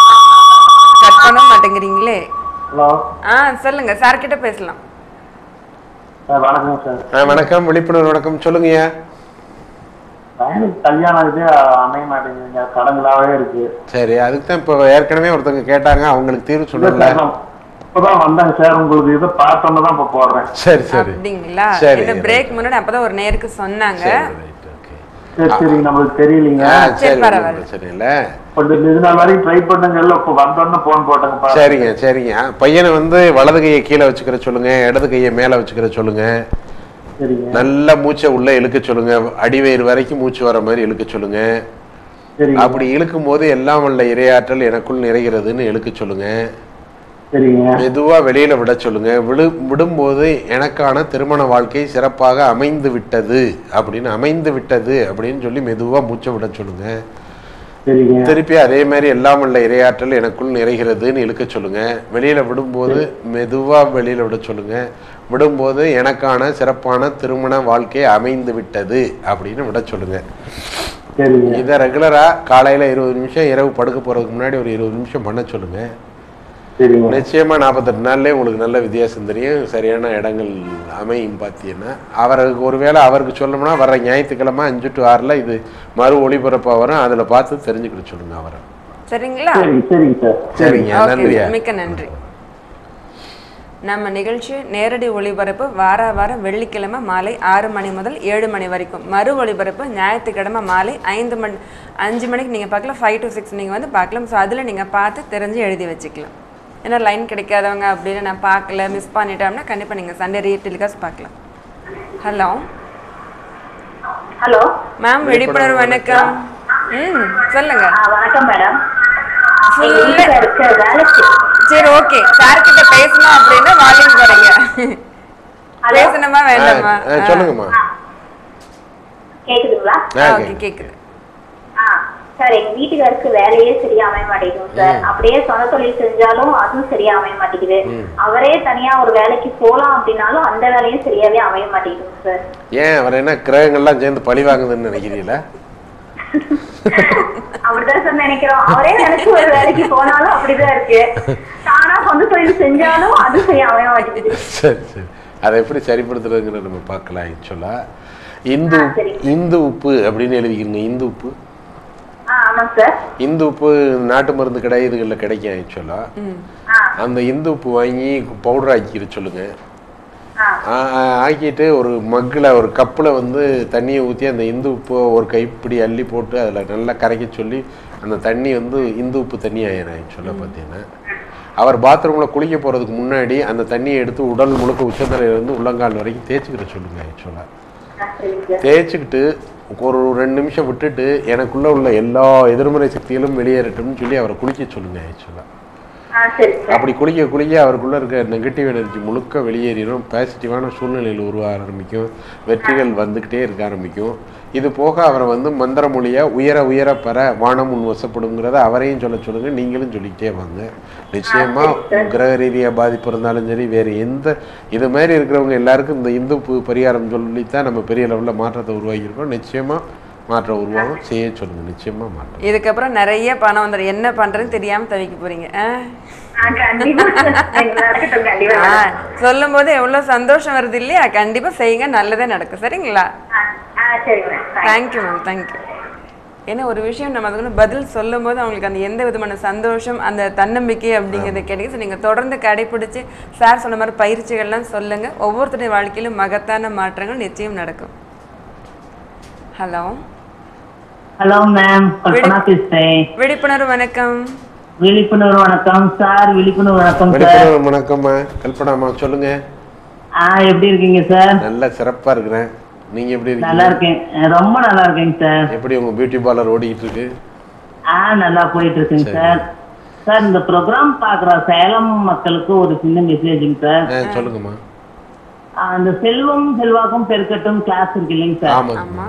கட் பண்ண மாட்டேங்கிறீங்களே ஹலோ ஆ சொல்லுங்க சார் கிட்ட பேசலாம் சார் வணக்கம் சார் ஆ, வணக்கம் விழிப்புணர்வு வணக்கம் சொல்லுங்கய்யா பையனுக்கு கல்யாணம் இது அமைய மாட்டேங்குதுங்க தடங்களாவே இருக்கு சரி அதுக்கு தான் இப்போ ஏற்கனவே ஒருத்தவங்க கேட்டாங்க அவங்களுக்கு தீர்வு இல்ல சொல்லல சார், நான் இப்பதான் வந்தேங்க சார் உங்களுக்கு இதை பார்த்தோன்னு தான் இப்ப போடுறேன் சரி சரி அப்படிங்களா சரி இந்த பிரேக் முன்னாடி அப்பதான் ஒரு நேருக்கு சொன்னாங்க சரி சரி நம்மளுக்கு தெரியலீங்க ஆ, சரி, சரி பரவாயில்ல. ஒண்ணும் பிரச்சனை இல்ல கொஞ்சம் இது நாள் வரைக்கும் ட்ரை பண்ணுங்கல்ல இப்ப வந்தோன்னு போன் போட்டேங்க பாருங்க. சரிங்க சரிங்க பையனை வந்து வலது கையை கீழே வச்சுக்கிற சொல்லுங்க இடது கையை மேலே வச்சுக்கிற சொல்லுங்க சரிங்க நல்ல மூச்சை உள்ள இழுக்க சொல்லுங்க அடிவயிறு வரைக்கும் மூச்சு வர மாதிரி இழுக்க சொல்லுங்க சரிங்க அப்படி இழுக்கும் போது எல்லாம் வல்ல இரையாற்றல் எனக்குள் நிறைகிறதுன்னு இழுக்க சொல்லுங்க சரிங்க மெதுவா வெளியில விட சொல்லுங்க விடு விடும்போது எனக்கான திருமண வாழ்க்கை சிறப்பாக அமைந்து விட்டது அப்படின்னு அமைந்து விட்டது அப்படின்னு சொல்லி மெதுவா மூச்சை விட சொல்லுங்க சரிங்க திருப்பி அதே மாதிரி எல்லாம் உள்ள இரையாற்றல் எனக்குள் நிறைகிறதுன்னு இழுக்க சொல்லுங்க வெளியில விடும்போது மெதுவா வெளியில விட சொல்லுங்க விடும்போது எனக்கான சிறப்பான திருமண வாழ்க்கை அமைந்து விட்டது அப்படின்னு விட சொல்லுங்க சரிங்க இதை ரெகுலரா காலையில இருபது நிமிஷம் இரவு படுக்க போறதுக்கு முன்னாடி ஒரு இருபது நிமிஷம் பண்ண சொல்லுங்க சரிங்க நிச்சயமா நாற்பத்தெட்டு நாள்லயே உங்களுக்கு நல்ல வித்தியாசம் தெரியும் சரியான இடங்கள் அமையும் பார்த்தீங்கன்னா அவருக்கு ஒருவேளை அவருக்கு சொல்லணும்னா வர ஞாயிற்றுக்கிழமை அஞ்சு டு ஆறில் இது மறு ஒளிபரப்பா வரும் அதுல பார்த்து தெரிஞ்சுக்கிட சொல்லுங்க அவரை சரிங்களா சரிங்க சரிங்க சார் சரிங்க ஓகே நன்றியா மிக்க நன்றி நம்ம நிகழ்ச்சி நேரடி ஒளிபரப்பு வார வாரம் வெள்ளிக்கிழமை மாலை ஆறு மணி முதல் ஏழு மணி வரைக்கும் மறு ஒளிபரப்பு ஞாயிற்றுக்கிழமை மாலை ஐந்து மணி அஞ்சு மணிக்கு நீங்கள் பார்க்கலாம் ஃபைவ் டு சிக்ஸ் நீங்கள் வந்து பார்க்கலாம் ஸோ அதில் நீங்கள் பார்த்து தெரிஞ்சு எழுதி வச்சுக்கலாம் ஏன்னா லைன் கிடைக்காதவங்க அப்படின்னு நான் பார்க்கல மிஸ் பண்ணிட்டோம்னா கண்டிப்பாக நீங்கள் சண்டே ரீ டெலிகாஸ்ட் பார்க்கலாம் ஹலோ ஹலோ மேம் விழிப்புணர்வு வணக்கம் ம் சொல்லுங்க ஆ வணக்கம் மேடம் Full- எங்க வீட்டுல இருக்க வேலைக்கு சரி ஓகே சார் கிட்ட பேசணும் அப்படின்னா வால்யூம் குறைங்க பேசணுமா வேண்டாமா ஆ, ஆ, சொல்லுங்கம்மா கேக்குதுங்களா ஆ, ஓகே கேக்குது. கேக்குது ஆ சார் எங்க வீட்டுக்காருக்கு வேலையே சரியா அமைய மாட்டேங்குது சார் அப்படியே சொந்த தொழில் செஞ்சாலும் அதுவும் சரியா அமைய மாட்டேங்குது அவரே தனியா ஒரு வேலைக்கு போலாம் அப்படின்னாலும் அந்த வேலையும் சரியாவே அமைய மாட்டேங்குது சார் ஏன் அவர் என்ன கிரகங்கள்லாம் சேர்ந்து பழி வாங்குதுன்னு நினைக்கிறீங்களா அப்படிதான் சார் நினைக்கிறோம் அவரே நினைச்சு ஒரு வேலைக்கு போனாலும் அப்படிதான் இருக்கு தானா சொந்த தொழில் செஞ்சாலும் அது சரியா அமைய மாட்டேங்குது சரி சரி அதை எப்படி சரிப்படுத்துறதுங்கிறத நம்ம பார்க்கலாம் ஆக்சுவலா இந்து ஆ, சரி. இந்து உப்பு அப்படின்னு எழுதிக்கிறீங்க இந்து உப்பு ஆ ஆமாங்க சார் இந்து உப்பு நாட்டு மருந்து கடை இதுகளில் கிடைக்கும் ஆக்சுவலா ஆ அந்த இந்து உப்பு வாங்கி பவுடர் ஆக்கிக்கிற சொல்லுங்க ஆ ஆ, ஆ, ஆக்கிட்டு ஒரு மக்கில் ஒரு கப்பில் வந்து தண்ணியை ஊற்றி அந்த இந்து உப்பு ஒரு கைப்பிடி அள்ளி போட்டு அதில் நல்லா கரைக்க சொல்லி அந்த தண்ணி வந்து இந்து உப்பு தண்ணி ஆயிரும் ஆக்சுவலாக பார்த்தீங்கன்னா அவர் பாத்ரூம்ல குளிக்க போறதுக்கு முன்னாடி அந்த தண்ணியை எடுத்து உடல் முழுக்க உச்சந்தலையில இருந்து உள்ளங்கால் வரைக்கும் தேய்ச்சிக்கிற சொல்லுங்க ஆக்சுவலா தேய்ச்சிக்கிட்டு ஒரு ரெண்டு நிமிஷம் விட்டுட்டு எனக்குள்ள உள்ள எல்லா எதிர்மறை சக்திகளும் வெளியேறட்டும்னு சொல்லி அவரை குளிக்க சொல்லுங்க ஆக்சுவலா ஆ சரி சார் அப்படி குளிக்க குளிக்க அவருக்குள்ள இருக்க நெகட்டிவ் எனர்ஜி முழுக்க வெளியேறிடும் பாசிட்டிவான சூழ்நிலையில் உருவாக ஆரம்பிக்கும் வெற்றிகள் வந்துக்கிட்டே இருக்க ஆரம்பிக்கும் இது போக அவரை வந்து மந்திர மொழியா உயர உயர பெற வானம் முன் வசப்படுங்கிறத அவரையும் சொல்ல சொல்லுங்க நீங்களும் சொல்லிக்கிட்டே வாங்க நிச்சயமா கிரக ரீதியாக பாதிப்பு இருந்தாலும் சரி வேறு எந்த இது மாதிரி இருக்கிறவங்க எல்லாருக்கும் இந்த இந்து பு- பரிகாரம் சொல்லித்தான் நம்ம பெரிய லெவலில் மாற்றத்தை உருவாக்கியிருக்கோம் நிச்சயமா மாற்றம் உருவாகும் செய்ய சொல்லுங்க நிச்சயமா மாற்றம் இதுக்கப்புறம் நிறைய பணம் வந்துடும் என்ன பண்றதுன்னு தெரியாம தவிக்க போறீங்க ஆ? ஆ, கண்டிப்பா நடக்கட்டும் கண்டிப்பா ஆ, நடக்கட்டும். சொல்லும் போது எவ்வளவு சந்தோஷம் வருது இல்லையா கண்டிப்பா செய்யுங்க நல்லதே நடக்கும் சரிங்களா ஆ, ஆ சரி மேம் தேங்க்யூ மேம் தேங்க்யூ ஏன்னா ஒரு விஷயம் நம்ம அதுக்கு வந்து பதில் சொல்லும் போது அவங்களுக்கு அந்த எந்த விதமான சந்தோஷம் அந்த தன்னம்பிக்கை அப்படிங்கிறது கிடைக்குது So, நீங்க தொடர்ந்து கடைபிடிச்சு சார் சொன்ன மாதிரி பயிற்சிகள்லாம் சொல்லுங்க ஒவ்வொருத்தருடைய வாழ்க்கையிலும் மகத்தான மாற்றங்கள் நிச்சயம் நடக்கும் ஹலோ ஹலோ மேம் கல்பனா பேசுறேன் விழிப்புணர்வு வணக்கம் விழிப்புணர்வு வணக்கம் சார் விழிப்புணர்வு வணக்கம் சார் விழிப்புணர்வு வணக்கம்மா கல்பனாம்மா சொல்லுங்க ஆ எப்படி இருக்கீங்க சார் நல்ல சிறப்பா இருக்கிறேன் நீங்க எப்படி நல்லா இருக்கீங்க இருக்கேன் அஹ் ரொம்ப நல்லா இருக்கேங்க சார் எப்படி உங்க பியூட்டி பார்லர் ஓடிக்கிட்டு இருக்கு ஆ நல்லா போயிட்டு இருக்குங்க சரி. சார் சார் இந்த ப்ரோக்ராம் பாக்குற சேலம் மக்களுக்கு ஒரு சின்ன மெசேஜுங்க சார் ஆ, சொல்லுங்கம்மா ஆ, அந்த செல்வம் செல்வாக்கும் பெருக்கட்டும் கிளாஸ் இருக்கு இல்லைங்க சார் ஆமாங்கம்மா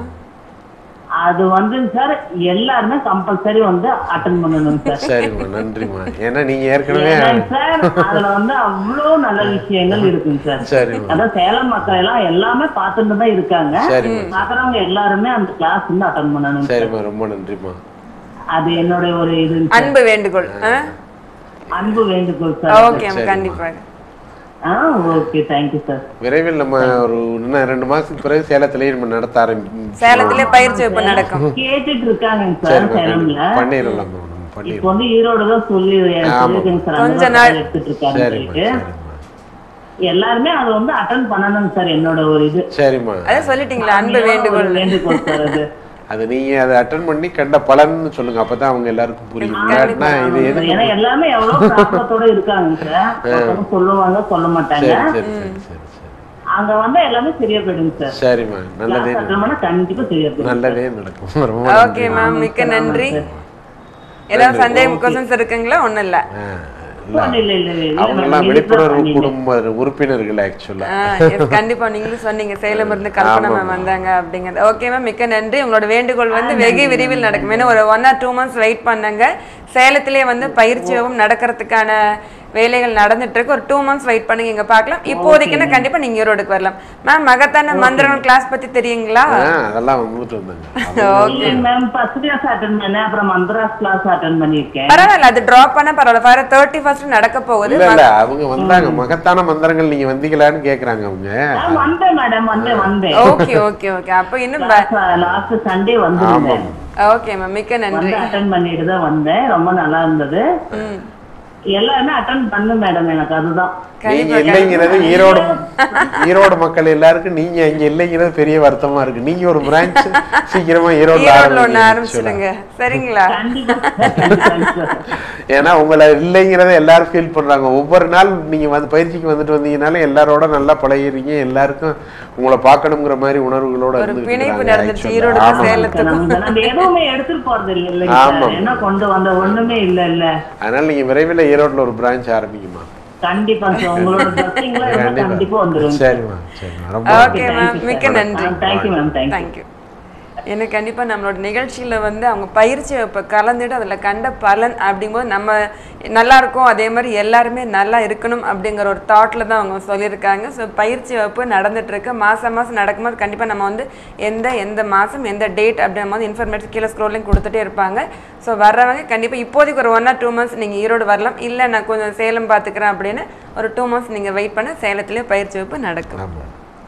அது வந்து சார் எல்லாருமே கம்பல்சரி வந்து அட்டன் பண்ணணுங்க சார் சரிம்மா நன்றிம்மா ஏன்னா நீங்க ஏற்கனவே ஏன்னா சார் அதுல வந்து அவ்வளவு நல்ல விஷயங்கள் இருக்குங்க சார் சரிம்மா அதான் சேலம் மக்கள் எல்லாம் எல்லாமே பார்த்துட்டு தான் இருக்காங்க சரிம்மா. பாக்குறவங்க எல்லாருமே அந்த கிளாஸ் வந்து அட்டன் பண்ணணும் சார். சரிம்மா ரொம்ப நன்றிம்மா அது என்னுடைய ஒரு இது அன்பு வேண்டுகோள் அன்பு வேண்டுகோள் சார் ஓகே சரிம்மா. கண்டிப்பாக ஆ ஓகே தேங்க்யூ சார் விரைவில் நம்ம ஒரு இன்னும் ரெண்டு மாசத்துக்கு பிறகு சேலத்திலேயே நம்ம நடத்த ஆரம்பிக்கும் சேலத்திலே பயிற்சி வகுப்பு நடக்கும் கேட்டுட்டு இருக்காங்க சார் சரிம்மா சேலம்ல கண்டிப்பா. பண்ணிடலாம் நம்ம இப்போ பண்ணிடலாம் வந்து ஈரோடு தான் சொல்லி ஆமா. சொல்லிருக்கேங்க சார் கொஞ்ச அங்கதான் நாள். எடுத்துட்டு இருக்காங்க சரிம்மா சொல்லிட்டு. சரிம்மா எல்லாருமே அதை வந்து அட்டன் பண்ணணுங்க சார் என்னோட ஒரு இது சரிம்மா அதான் சொல்லிட்டீங்களா அன்பு ஒரு வேண்டுகோள் வேண்டுகோள் சார் அது அது நீங்க அதை அட்டன் பண்ணி கண்ட பலன்னு சொல்லுங்க அப்பதான் அவங்க எல்லாருக்கும் புரியும் இல்லாட்டினா இது எதுக்கு ஏன்னா எல்லாமே எவ்வளவு ப்ராப்ளத்தோட இருக்காங்க சார் ஒருத்தவங்க சொல்லுவாங்க சொல்ல மாட்டாங்க சரி சரி சரி சரி சரி அங்க வந்தா எல்லாமே சரியா போயிடுங்க சார் சரிம்மா நல்லதே கிளாஸ் அட்டன் பண்ணா கண்டிப்பா சரியா போயிடும் நல்லதே நடக்கும் ரொம்ப ஓகே மேம் மிக்க நன்றி ஏதாவது சந்தேகம் கொஸ்டின்ஸ் இருக்குங்களா ஒண்ணும் இல்ல ஆ, இல்ல இல்ல இல்ல இல்ல இல்ல அவங்க எல்லாம் விழிப்புணர்வு குடும்ப உறுப்பினர்கள் ஆக்சுவலா ஆ, yes, கண்டிப்பா நீங்களும் சொன்னீங்க சேலம் இருந்து கல்பனா மேம் வந்தாங்க அப்படிங்கிறது ஓகே மேம் மிக்க நன்றி உங்களோட வேண்டுகோள் வந்து வெகு விரைவில் நடக்கும் ஏன்னா ஒரு one or two months wait பண்ணாங்க சேலத்திலே வந்து பயிற்சி வகுப்பு நடக்கிறதுக்கான வேலைகள் நடந்துட்டு இருக்கு ஒரு டூ மந்த்ஸ் வெயிட் பண்ணுங்க இங்க பார்க்கலாம் இப்போதைக்குன்னா கண்டிப்பா நீங்க ஈரோடுக்கு வரலாம் மேம் மகத்தான மந்திரங்கள் கிளாஸ் பத்தி தெரியுங்களா ஆ, அதெல்லாம் வந்துட்டு வந்தாங்க okay ma'am first class attend பண்ணேன் அப்புறம் மந்த்ராஸ் கிளாஸ் அட்டன் பண்ணியிருக்கேன் பரவாயில்ல அது டிராப் பண்ண பரவாயில்ல வர தேர்ட்டி ஃபர்ஸ்ட் நடக்க போகுது இல்ல இல்ல அவங்க வந்தாங்க மகத்தான மந்திரங்கள் நீங்க வந்தீங்களான்னு கேக்குறாங்க அவங்க ஆ, வந்தேன் மேடம் வந்தேன் வந்தேன் ஓகே ஓகே ஓகே அப்போ இன்னும் லாஸ்ட் சண்டே ஆமா வந்திருந்தேன் ஓகே மேம் மிக்க நன்றி வந்து அட்டன் பண்ணிட்டு தான் வந்தேன் ரொம்ப நல்லா இருந்தது எல்லாருமே அட்டன் பண்ணு மேடம் எனக்கு அதுதான் நீங்க இல்லைங்கிறது ஈரோடு ஈரோடு மக்கள் எல்லாருக்கும் நீங்க இங்க இல்லைங்கிறது பெரிய வருத்தமா இருக்கு நீங்க ஒரு பிரான்ச் சீக்கிரமா ஈரோடு ஈரோட்ல ஒண்ணு ஆரம்பிச்சிடுங்க சரிங்களா ஏன்னா உங்களை இல்லைங்கிறத எல்லாரும் ஃபீல் பண்றாங்க ஒவ்வொரு நாள் நீங்க வந்து பயிற்சிக்கு வந்துட்டு வந்தீங்கனால எல்லாரோட நல்லா பழகிறீங்க எல்லாருக்கும் உங்களை பார்க்கணுங்கிற மாதிரி உணர்வுகளோட ஒரு இருந்துட்டு பிணைப்பு இருக்காங்க நடந்துச்சு actually. ஈரோடு ஆமா. சேலத்துக்கும் நம்ம எதுவுமே எடுத்துட்டு போறது இல்ல இல்லைங்க ஆமா. சார் என்ன கொண்டு வந்த ஒண்ணுமே இல்ல இல்ல அதனால நீங்க விரைவில் ஈரோட்ல ஒரு பிரான்ச் ஆரம்பிக்குமா கண்டிப்பா சார் உங்களோட blessing-ல இருந்தா கண்டிப்பா வந்துரும் சரிம்மா சரிம்மா ரொம்ப ஓகே மேம் மிக்க நன்றி தேங்க்யூ மேம் தேங்க்யூ தேங்க்யூ எனக்கு கண்டிப்பாக நம்மளோட நிகழ்ச்சியில் வந்து அவங்க பயிற்சி இப்போ கலந்துட்டு அதில் கண்ட பலன் அப்படிங்கும்போது நம்ம நல்லா இருக்கும் அதே மாதிரி எல்லாருமே நல்லா இருக்கணும் அப்படிங்கிற ஒரு தாட்டில் தான் அவங்க சொல்லியிருக்காங்க ஸோ பயிற்சி வகுப்பு நடந்துட்டு இருக்கு மாதம் மாதம் நடக்கும்போது கண்டிப்பாக நம்ம வந்து எந்த எந்த மாதம் எந்த டேட் அப்படிங்கும் போது இன்ஃபர்மேஷன் கீழே ஸ்க்ரோலிங் கொடுத்துட்டே இருப்பாங்க ஸோ வர்றவங்க கண்டிப்பாக இப்போதைக்கு ஒரு ஒன் ஆர் டூ மந்த்ஸ் நீங்கள் ஈரோடு வரலாம் இல்லை நான் கொஞ்சம் சேலம் பார்த்துக்கிறேன் அப்படின்னு ஒரு டூ மந்த்ஸ் நீங்கள் வெயிட் பண்ண சேலத்திலே பயிற்சி வகுப்பு நடக்கும் ஆமா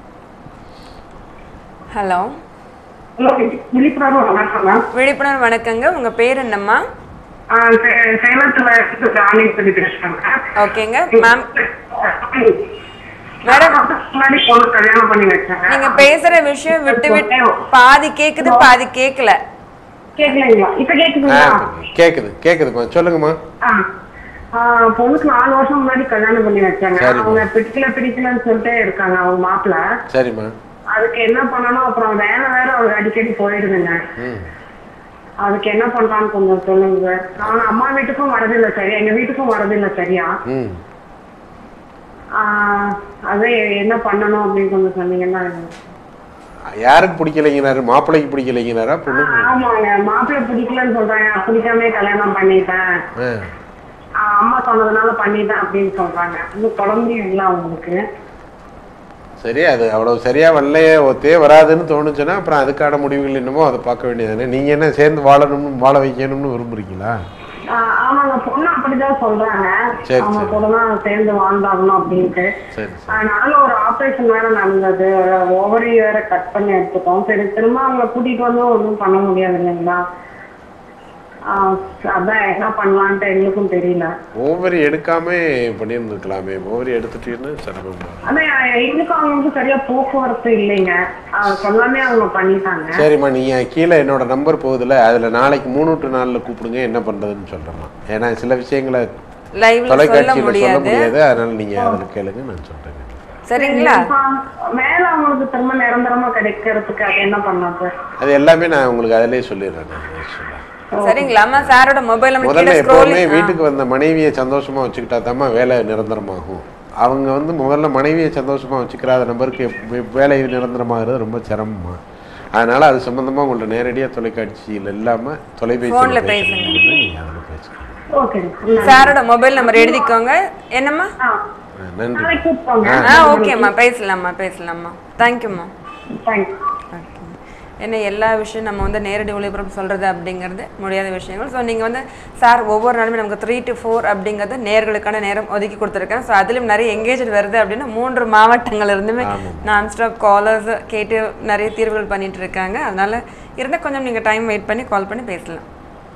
ஹலோ விழிப்புணர்வு வணக்கம் மேம் விழிப்புணர்வு வணக்கங்க உங்க பேர் என்னம்மா ஆ, சே- சேலத்துல இருந்து ராணி சொல்லி பேசுறேங்க ஓகேங்க மேம் மேடம் முன்னாடி பொண்ணு கல்யாணம் பண்ணி வச்சாங்க நீங்க பேசுற விஷயம் விட்டு விட்டு பாதி கேக்குது பாதி கேக்கல கேட்கலைங்களா இப்ப ஆ, கேக்குதுங்களா கேக்குது கேக்குதுமா சொல்லுங்கம்மா ஆ. ஆஹ் பொண்ணுக்கு நாலு வருஷம் முன்னாடி கல்யாணம் பண்ணி வச்சாங்க சரிம்மா. அவங்க பிடிக்கல பிடிக்கலன்னு சொல்லிட்டே இருக்காங்க அவங்க மாப்பிள்ள சரிம்மா அதுக்கு என்ன பண்ணணும் அப்புறம் வேலை வேற அவருக்கு அடிக்கடி போயிடுதுங்க ம் அதுக்கு என்ன பண்றான்னு கொஞ்சம் சொல்லுங்க சார் நான் அம்மா வீட்டுக்கும் வரதில்லை சரியா எங்க வீட்டுக்கும் வரதில்லை சரியா ம் ஆஹ் அதான் என்ன பண்ணணும் அப்படின்னு கொஞ்சம் சொன்னீங்கன்னா யாருக்கு பிடிக்கலைங்கிறாரு மாப்பிள்ளைக்கு பிடிக்கலைங்கிறாரா பொண்ணுக்கு ஆமாங்க மாப்பிள்ளை பிடிக்கலன்னு சொல்றாங்க பிடிக்காம கல்யாணம் பண்ணிட்டேன் ஆ ஆஹ் அம்மா சொன்னதுனால பண்ணிட்டேன் அப்படின்னு சொல்றாங்க இன்னும் குழந்தையும் இல்லை அவங்களுக்கு சரி அது அவ்வளவு சரியா வரலையே ஒத்தே வராதுன்னு தோணுச்சுன்னா அப்புறம் அதுக்கான முடிவுகள் என்னமோ அதை பார்க்க வேண்டியதானே நீங்க என்ன சேர்ந்து வாழணும்னு வாழ வைக்கணும்னு விரும்புறீங்களா ஆஹ் ஆமாங்க பொண்ணு அப்படிதான் சொல்றாங்க சரி, அவங்க சரி. கூட தான் சேர்ந்து வாழ்ந்தாகணும் அப்படின்ட்டு சரி அதனால ஒரு ஆபரேஷன் வேற நடந்தது ஓவரி வேற கட் பண்ணி எடுத்துட்டோம் சரி திரும்ப அவங்கள கூட்டிட்டு வந்து ஒன்றும் பண்ண முடியாது இல்லைங்களா ஆஹ் அதான் என்ன பண்ணலான்ட்டு எங்களுக்கும் தெரியல ஓவரி எடுக்காம பண்ணியிருந்துருக்கலாமே ஓவரி எடுத்துட்டீங்கன்னா சிரமம் தான். அதான் எங்களுக்கும் அவங்களுக்கும் சரியா போக்குவரத்து இல்லைங்க ஆஹ் சொல்லாமே அவங்க பண்ணிட்டாங்க சரிம்மா நீங்க கீழே என்னோட நம்பர் போகுதுல அதுல நாளைக்கு மூணு டு நாலுல கூப்பிடுங்க என்ன பண்றதுன்னு சொல்றேம்மா ஏன்னா சில விஷயங்களை லைவ்ல சொல்ல தொலைக்காட்சியில சொல்ல முடியாது முடியாது அதனால நீங்க அதுல கேளுங்க நான் சொல்றேன் சரிங்களா இப்ப மேல அவங்களுக்கு திரும்ப நிரந்தரமா கிடைக்கிறதுக்கு அது என்ன பண்ணலாம் சார் அது எல்லாமே நான் உங்களுக்கு அதிலே சொல்லிடுறேன் நான் actually. சரிங்களா அம்மா சாரோட மொபைல் நம்ம முதல்ல கீழே எப்பவுமே ஸ்க்ரோலிங் வீட்டுக்கு வந்த மனைவியை சந்தோஷமா வச்சுக்கிட்டா தாம்மா வேலை நிரந்தரமாகும் அவங்க வந்து முதல்ல மனைவியை சந்தோஷமா வச்சுக்கிறாத நம்பருக்கு வே- வேலை நிரந்தரமாகிறது ரொம்ப சிரமமா அதனால அது சம்பந்தமா உங்கள்ட்ட நேரடியா தொலைக்காட்சியில் இல்லாம தொலைபேசியில் Phoneல பேசணும் பேசுங்க. நீங்க அதில் பேசுங்க ஓகே சாரோட மொபைல் நம்பர் எழுதிக்கோங்க என்னம்மா ஆ, நன்றி நாளைக்கு கூப்பிட்டோங்க ஆ ஓகேம்மா பேசலாம்மா பேசலாம்மா தேங்க்யூம்மா தேங்க்ஸ் ஏன்னா எல்லா விஷயம் நம்ம வந்து நேரடி ஒளிபரப்பு சொல்கிறது அப்படிங்கிறது முடியாத விஷயங்கள் ஸோ நீங்கள் வந்து சார் ஒவ்வொரு நாளுமே நமக்கு த்ரீ டு ஃபோர் அப்படிங்கிறது நேர்களுக்கான நேரம் ஒதுக்கி கொடுத்துருக்கேன் ஸோ அதிலும் நிறைய எங்கேஜ் வருது அப்படின்னா மூன்று மாவட்டங்கள் இருந்துமே நான் ஸ்டாப் காலர்ஸ் கேட்டு நிறைய தீர்வுகள் பண்ணிட்டு இருக்காங்க அதனால இருந்தால் கொஞ்சம் நீங்கள் டைம் வெயிட் பண்ணி கால் பண்ணி பேசலாம்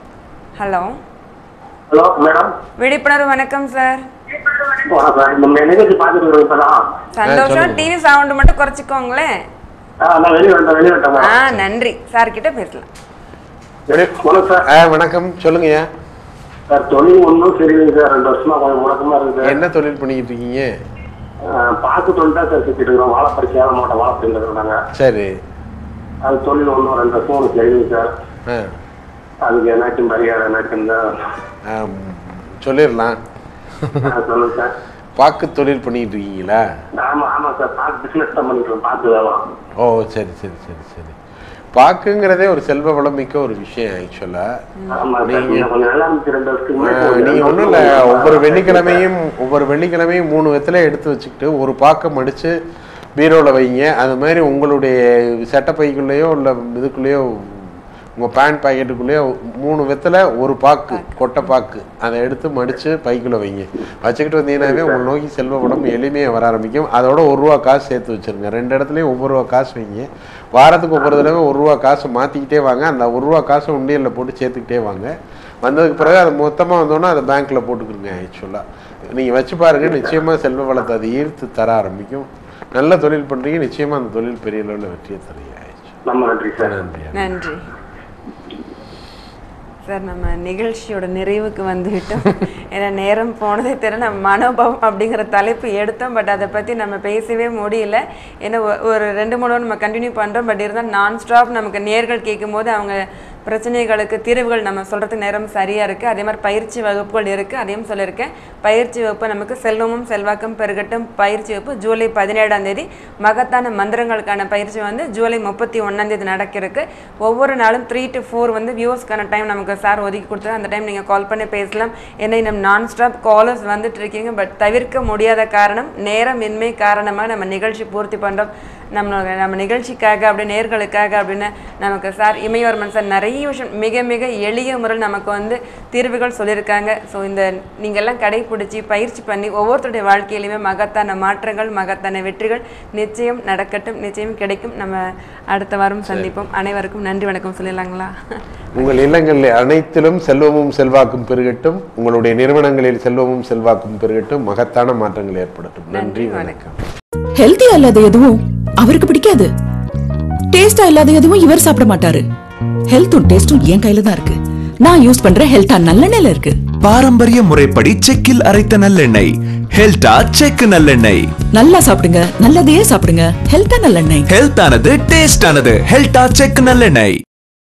ஹலோ ஹலோ மேடம் விழிப்புணர்வு வணக்கம் சார் வணக்கம் நம்ம நிகழ்ச்சி பார்த்துட்டு இருக்கோம் இப்பதான் சந்தோஷம் டிவி சவுண்டு மட்டும் குறைச்சிக்கோங்களேன் ஆ, நான் வெளியே வந்துட்டேன் வெளியே வந்துட்டேன் ஆ நன்றி சார் கிட்ட பேசலாம் வணக்கம் சார் ஆ வணக்கம் சொல்லுங்கய்யா சார் தொழில் ஒன்றும் சரியில்லைங்க சார் ரெண்டு வருஷமா கொஞ்சம் முடக்கமா இருக்கு சார் என்ன தொழில் பண்ணிக்கிட்டு இருக்கீங்க ஆ, பாக்கு தொழில் தான் சார் சுத்திட்டு இருக்கிறோம் வாழைப்பறி சேலம் மாவட்டம் வாழைப்பறியில் இருக்கிறாங்க சரி அது தொழில் ஒன்றும் ரெண்டு வருஷம் ஒன்று சரியில்லைங்க சார் ஆ அதுக்கு என்னாச்சும் பரிகாரம் என்னாச்சும் தான் ஆ, சொல்லிடலாம் சொல்லுங்க சார் பாக்கு தொழில் பண்ணிக்கிட்டு இருக்கீங்களா ஆமா ஆமா சார் பாக்கு பிசினஸ் தான் பண்ணிட்டு இருக்கோம் பாக்கு வேலை ஓ சரி சரி சரி சரி பாக்குங்கிறதே ஒரு செல்வ வளம் மிக்க ஒரு விஷயம் ஆக்சுவலா ஆமா சார் நீங்க இன்னும் கொஞ்சம் நல்லா இருந்துச்சு ரெண்டு வருஷத்துக்கு முன்னாடி ஆஹ், கொஞ்சம் நீங்க ரெண்டு ஒண்ணும் இல்ல வருஷம் ஒவ்வொரு வெள்ளிக்கிழமையும் ஒவ்வொரு வெள்ளிக்கிழமையும் மூணு வெத்தலை எடுத்து வச்சுக்கிட்டு ஒரு பாக்கை மடிச்சு பீரோல வைங்க அது மாதிரி உங்களுடைய சட்டை பைக்குள்ளேயோ இல்ல இதுக்குள்ளேயோ உங்க பேண்ட் பாக்கெட்டுக்குள்ளேயோ மூணு வெத்தலை ஒரு பாக்கு கொட்டை பாக்கு அதை எடுத்து மடிச்சு பைக்குள்ள வைங்க வச்சுக்கிட்டு வந்தீங்கன்னாவே உங்களை நோக்கி செல்வ வளம் எளிமையாக வர ஆரம்பிக்கும் அதோட ஒரு ரூபா காசு சேர்த்து வச்சிருங்க ரெண்டு இடத்துலையும் ஒவ்வொரு ரூபா காசு வைங்க வாரத்துக்கு ஒவ்வொரு தடவை ஒரு ரூபா காசு மாற்றிக்கிட்டே வாங்க அந்த ஒரு ரூபா காசை உண்டியலில் போட்டு சேர்த்துக்கிட்டே வாங்க வந்ததுக்கு பிறகு அது மொத்தமாக வந்தோன்னா அதை பேங்க்கில் போட்டுக்கிருங்க ஆக்சுவலாக நீங்கள் வச்சு பாருங்க நிச்சயமாக செல்வ வளத்தை அது ஈர்த்து தர ஆரம்பிக்கும் நல்ல தொழில் பண்ணுறீங்க நிச்சயமாக அந்த தொழில் பெரிய அளவில் வெற்றியை தரீங்க ரொம்ப நன்றி சார் நன்றி நன்றி சார் நம்ம நிகழ்ச்சியோட நிறைவுக்கு வந்துவிட்டோம் ஏன்னா நேரம் போனதே தெரியல நம்ம மனோபாவம் அப்படிங்கிற தலைப்பு எடுத்தோம் பட் அதை பற்றி நம்ம பேசவே முடியல ஏன்னா ஒ- ஒரு ரெண்டு மூணு நம்ம கண்டினியூ பண்ணுறோம் பட் இருந்தால் நான் ஸ்டாப் நமக்கு நேர்கள் கேட்கும்போது அவங்க பிரச்சனைகளுக்கு தீர்வுகள் நம்ம சொல்கிறதுக்கு நேரம் சரியாக இருக்குது அதே மாதிரி பயிற்சி வகுப்புகள் இருக்குது அதையும் சொல்லியிருக்கேன் பயிற்சி வகுப்பு நமக்கு செல்வமும் செல்வாக்கும் பெருகட்டும் பயிற்சி வகுப்பு ஜூலை பதினேழாம் தேதி மகத்தான மந்திரங்களுக்கான பயிற்சி வந்து ஜூலை முப்பத்தி ஒன்றாம் தேதி நடக்கிறதுக்கு ஒவ்வொரு நாளும் த்ரீ டு ஃபோர் வந்து வியூஸ்க்கான டைம் நமக்கு சார் ஒதுக்கி கொடுத்துரு அந்த டைம் நீங்கள் கால் பண்ணி பேசலாம் ஏன்னா இன்னும் நான் ஸ்டாப் காலர்ஸ் வந்துட்டு இருக்கீங்க பட் தவிர்க்க முடியாத காரணம் நேரமின்மை காரணமாக நம்ம நிகழ்ச்சி பூர்த்தி பண்ணுறோம் நம்மளோட நம்ம நிகழ்ச்சிக்காக அப்படி நேர்களுக்காக அப்படின்னு நமக்கு சார் இமயவர்மன் சார் நிறைய விஷயம் மிக மிக எளிய முறையில் நமக்கு வந்து தீர்வுகள் சொல்லியிருக்காங்க ஸோ இந்த நீங்கள் எல்லாம் கடைபிடிச்சி பயிற்சி பண்ணி ஒவ்வொருத்தருடைய வாழ்க்கையிலுமே மகத்தான மாற்றங்கள் மகத்தான வெற்றிகள் நிச்சயம் நடக்கட்டும் நிச்சயம் கிடைக்கும் நம்ம அடுத்த வாரம் சந்திப்போம் அனைவருக்கும் நன்றி வணக்கம் சொல்லிடலாங்களா உங்கள் இல்லங்களில் அனைத்திலும் செல்வமும் செல்வாக்கும் பெருகட்டும் உங்களுடைய நிறுவனங்களில் செல்வமும் செல்வாக்கும் பெருகட்டும் மகத்தான மாற்றங்கள் ஏற்படட்டும் நன்றி வணக்கம் ஹெல்த்தியா இல்லாத எதுவும் அவருக்கு பிடிக்காது டேஸ்டா இல்லாத எதுவும் இவர் சாப்பிட மாட்டாரு ஹெல்த்தும் டேஸ்டும் என் கையில தான் இருக்கு நான் யூஸ் பண்ற ஹெல்த்தா நல்ல இருக்கு பாரம்பரிய முறைப்படி செக்கில் அரைத்த நல்லெண்ணெய் ஹெல்டா செக்கு நல்லெண்ணெய் நல்லா சாப்பிடுங்க நல்லதையே சாப்பிடுங்க ஹெல்த்தா நல்லெண்ணெய் ஹெல்த் ஆனது டேஸ்ட் ஆனது ஹெல்டா செக் நல்லெண்ணெய்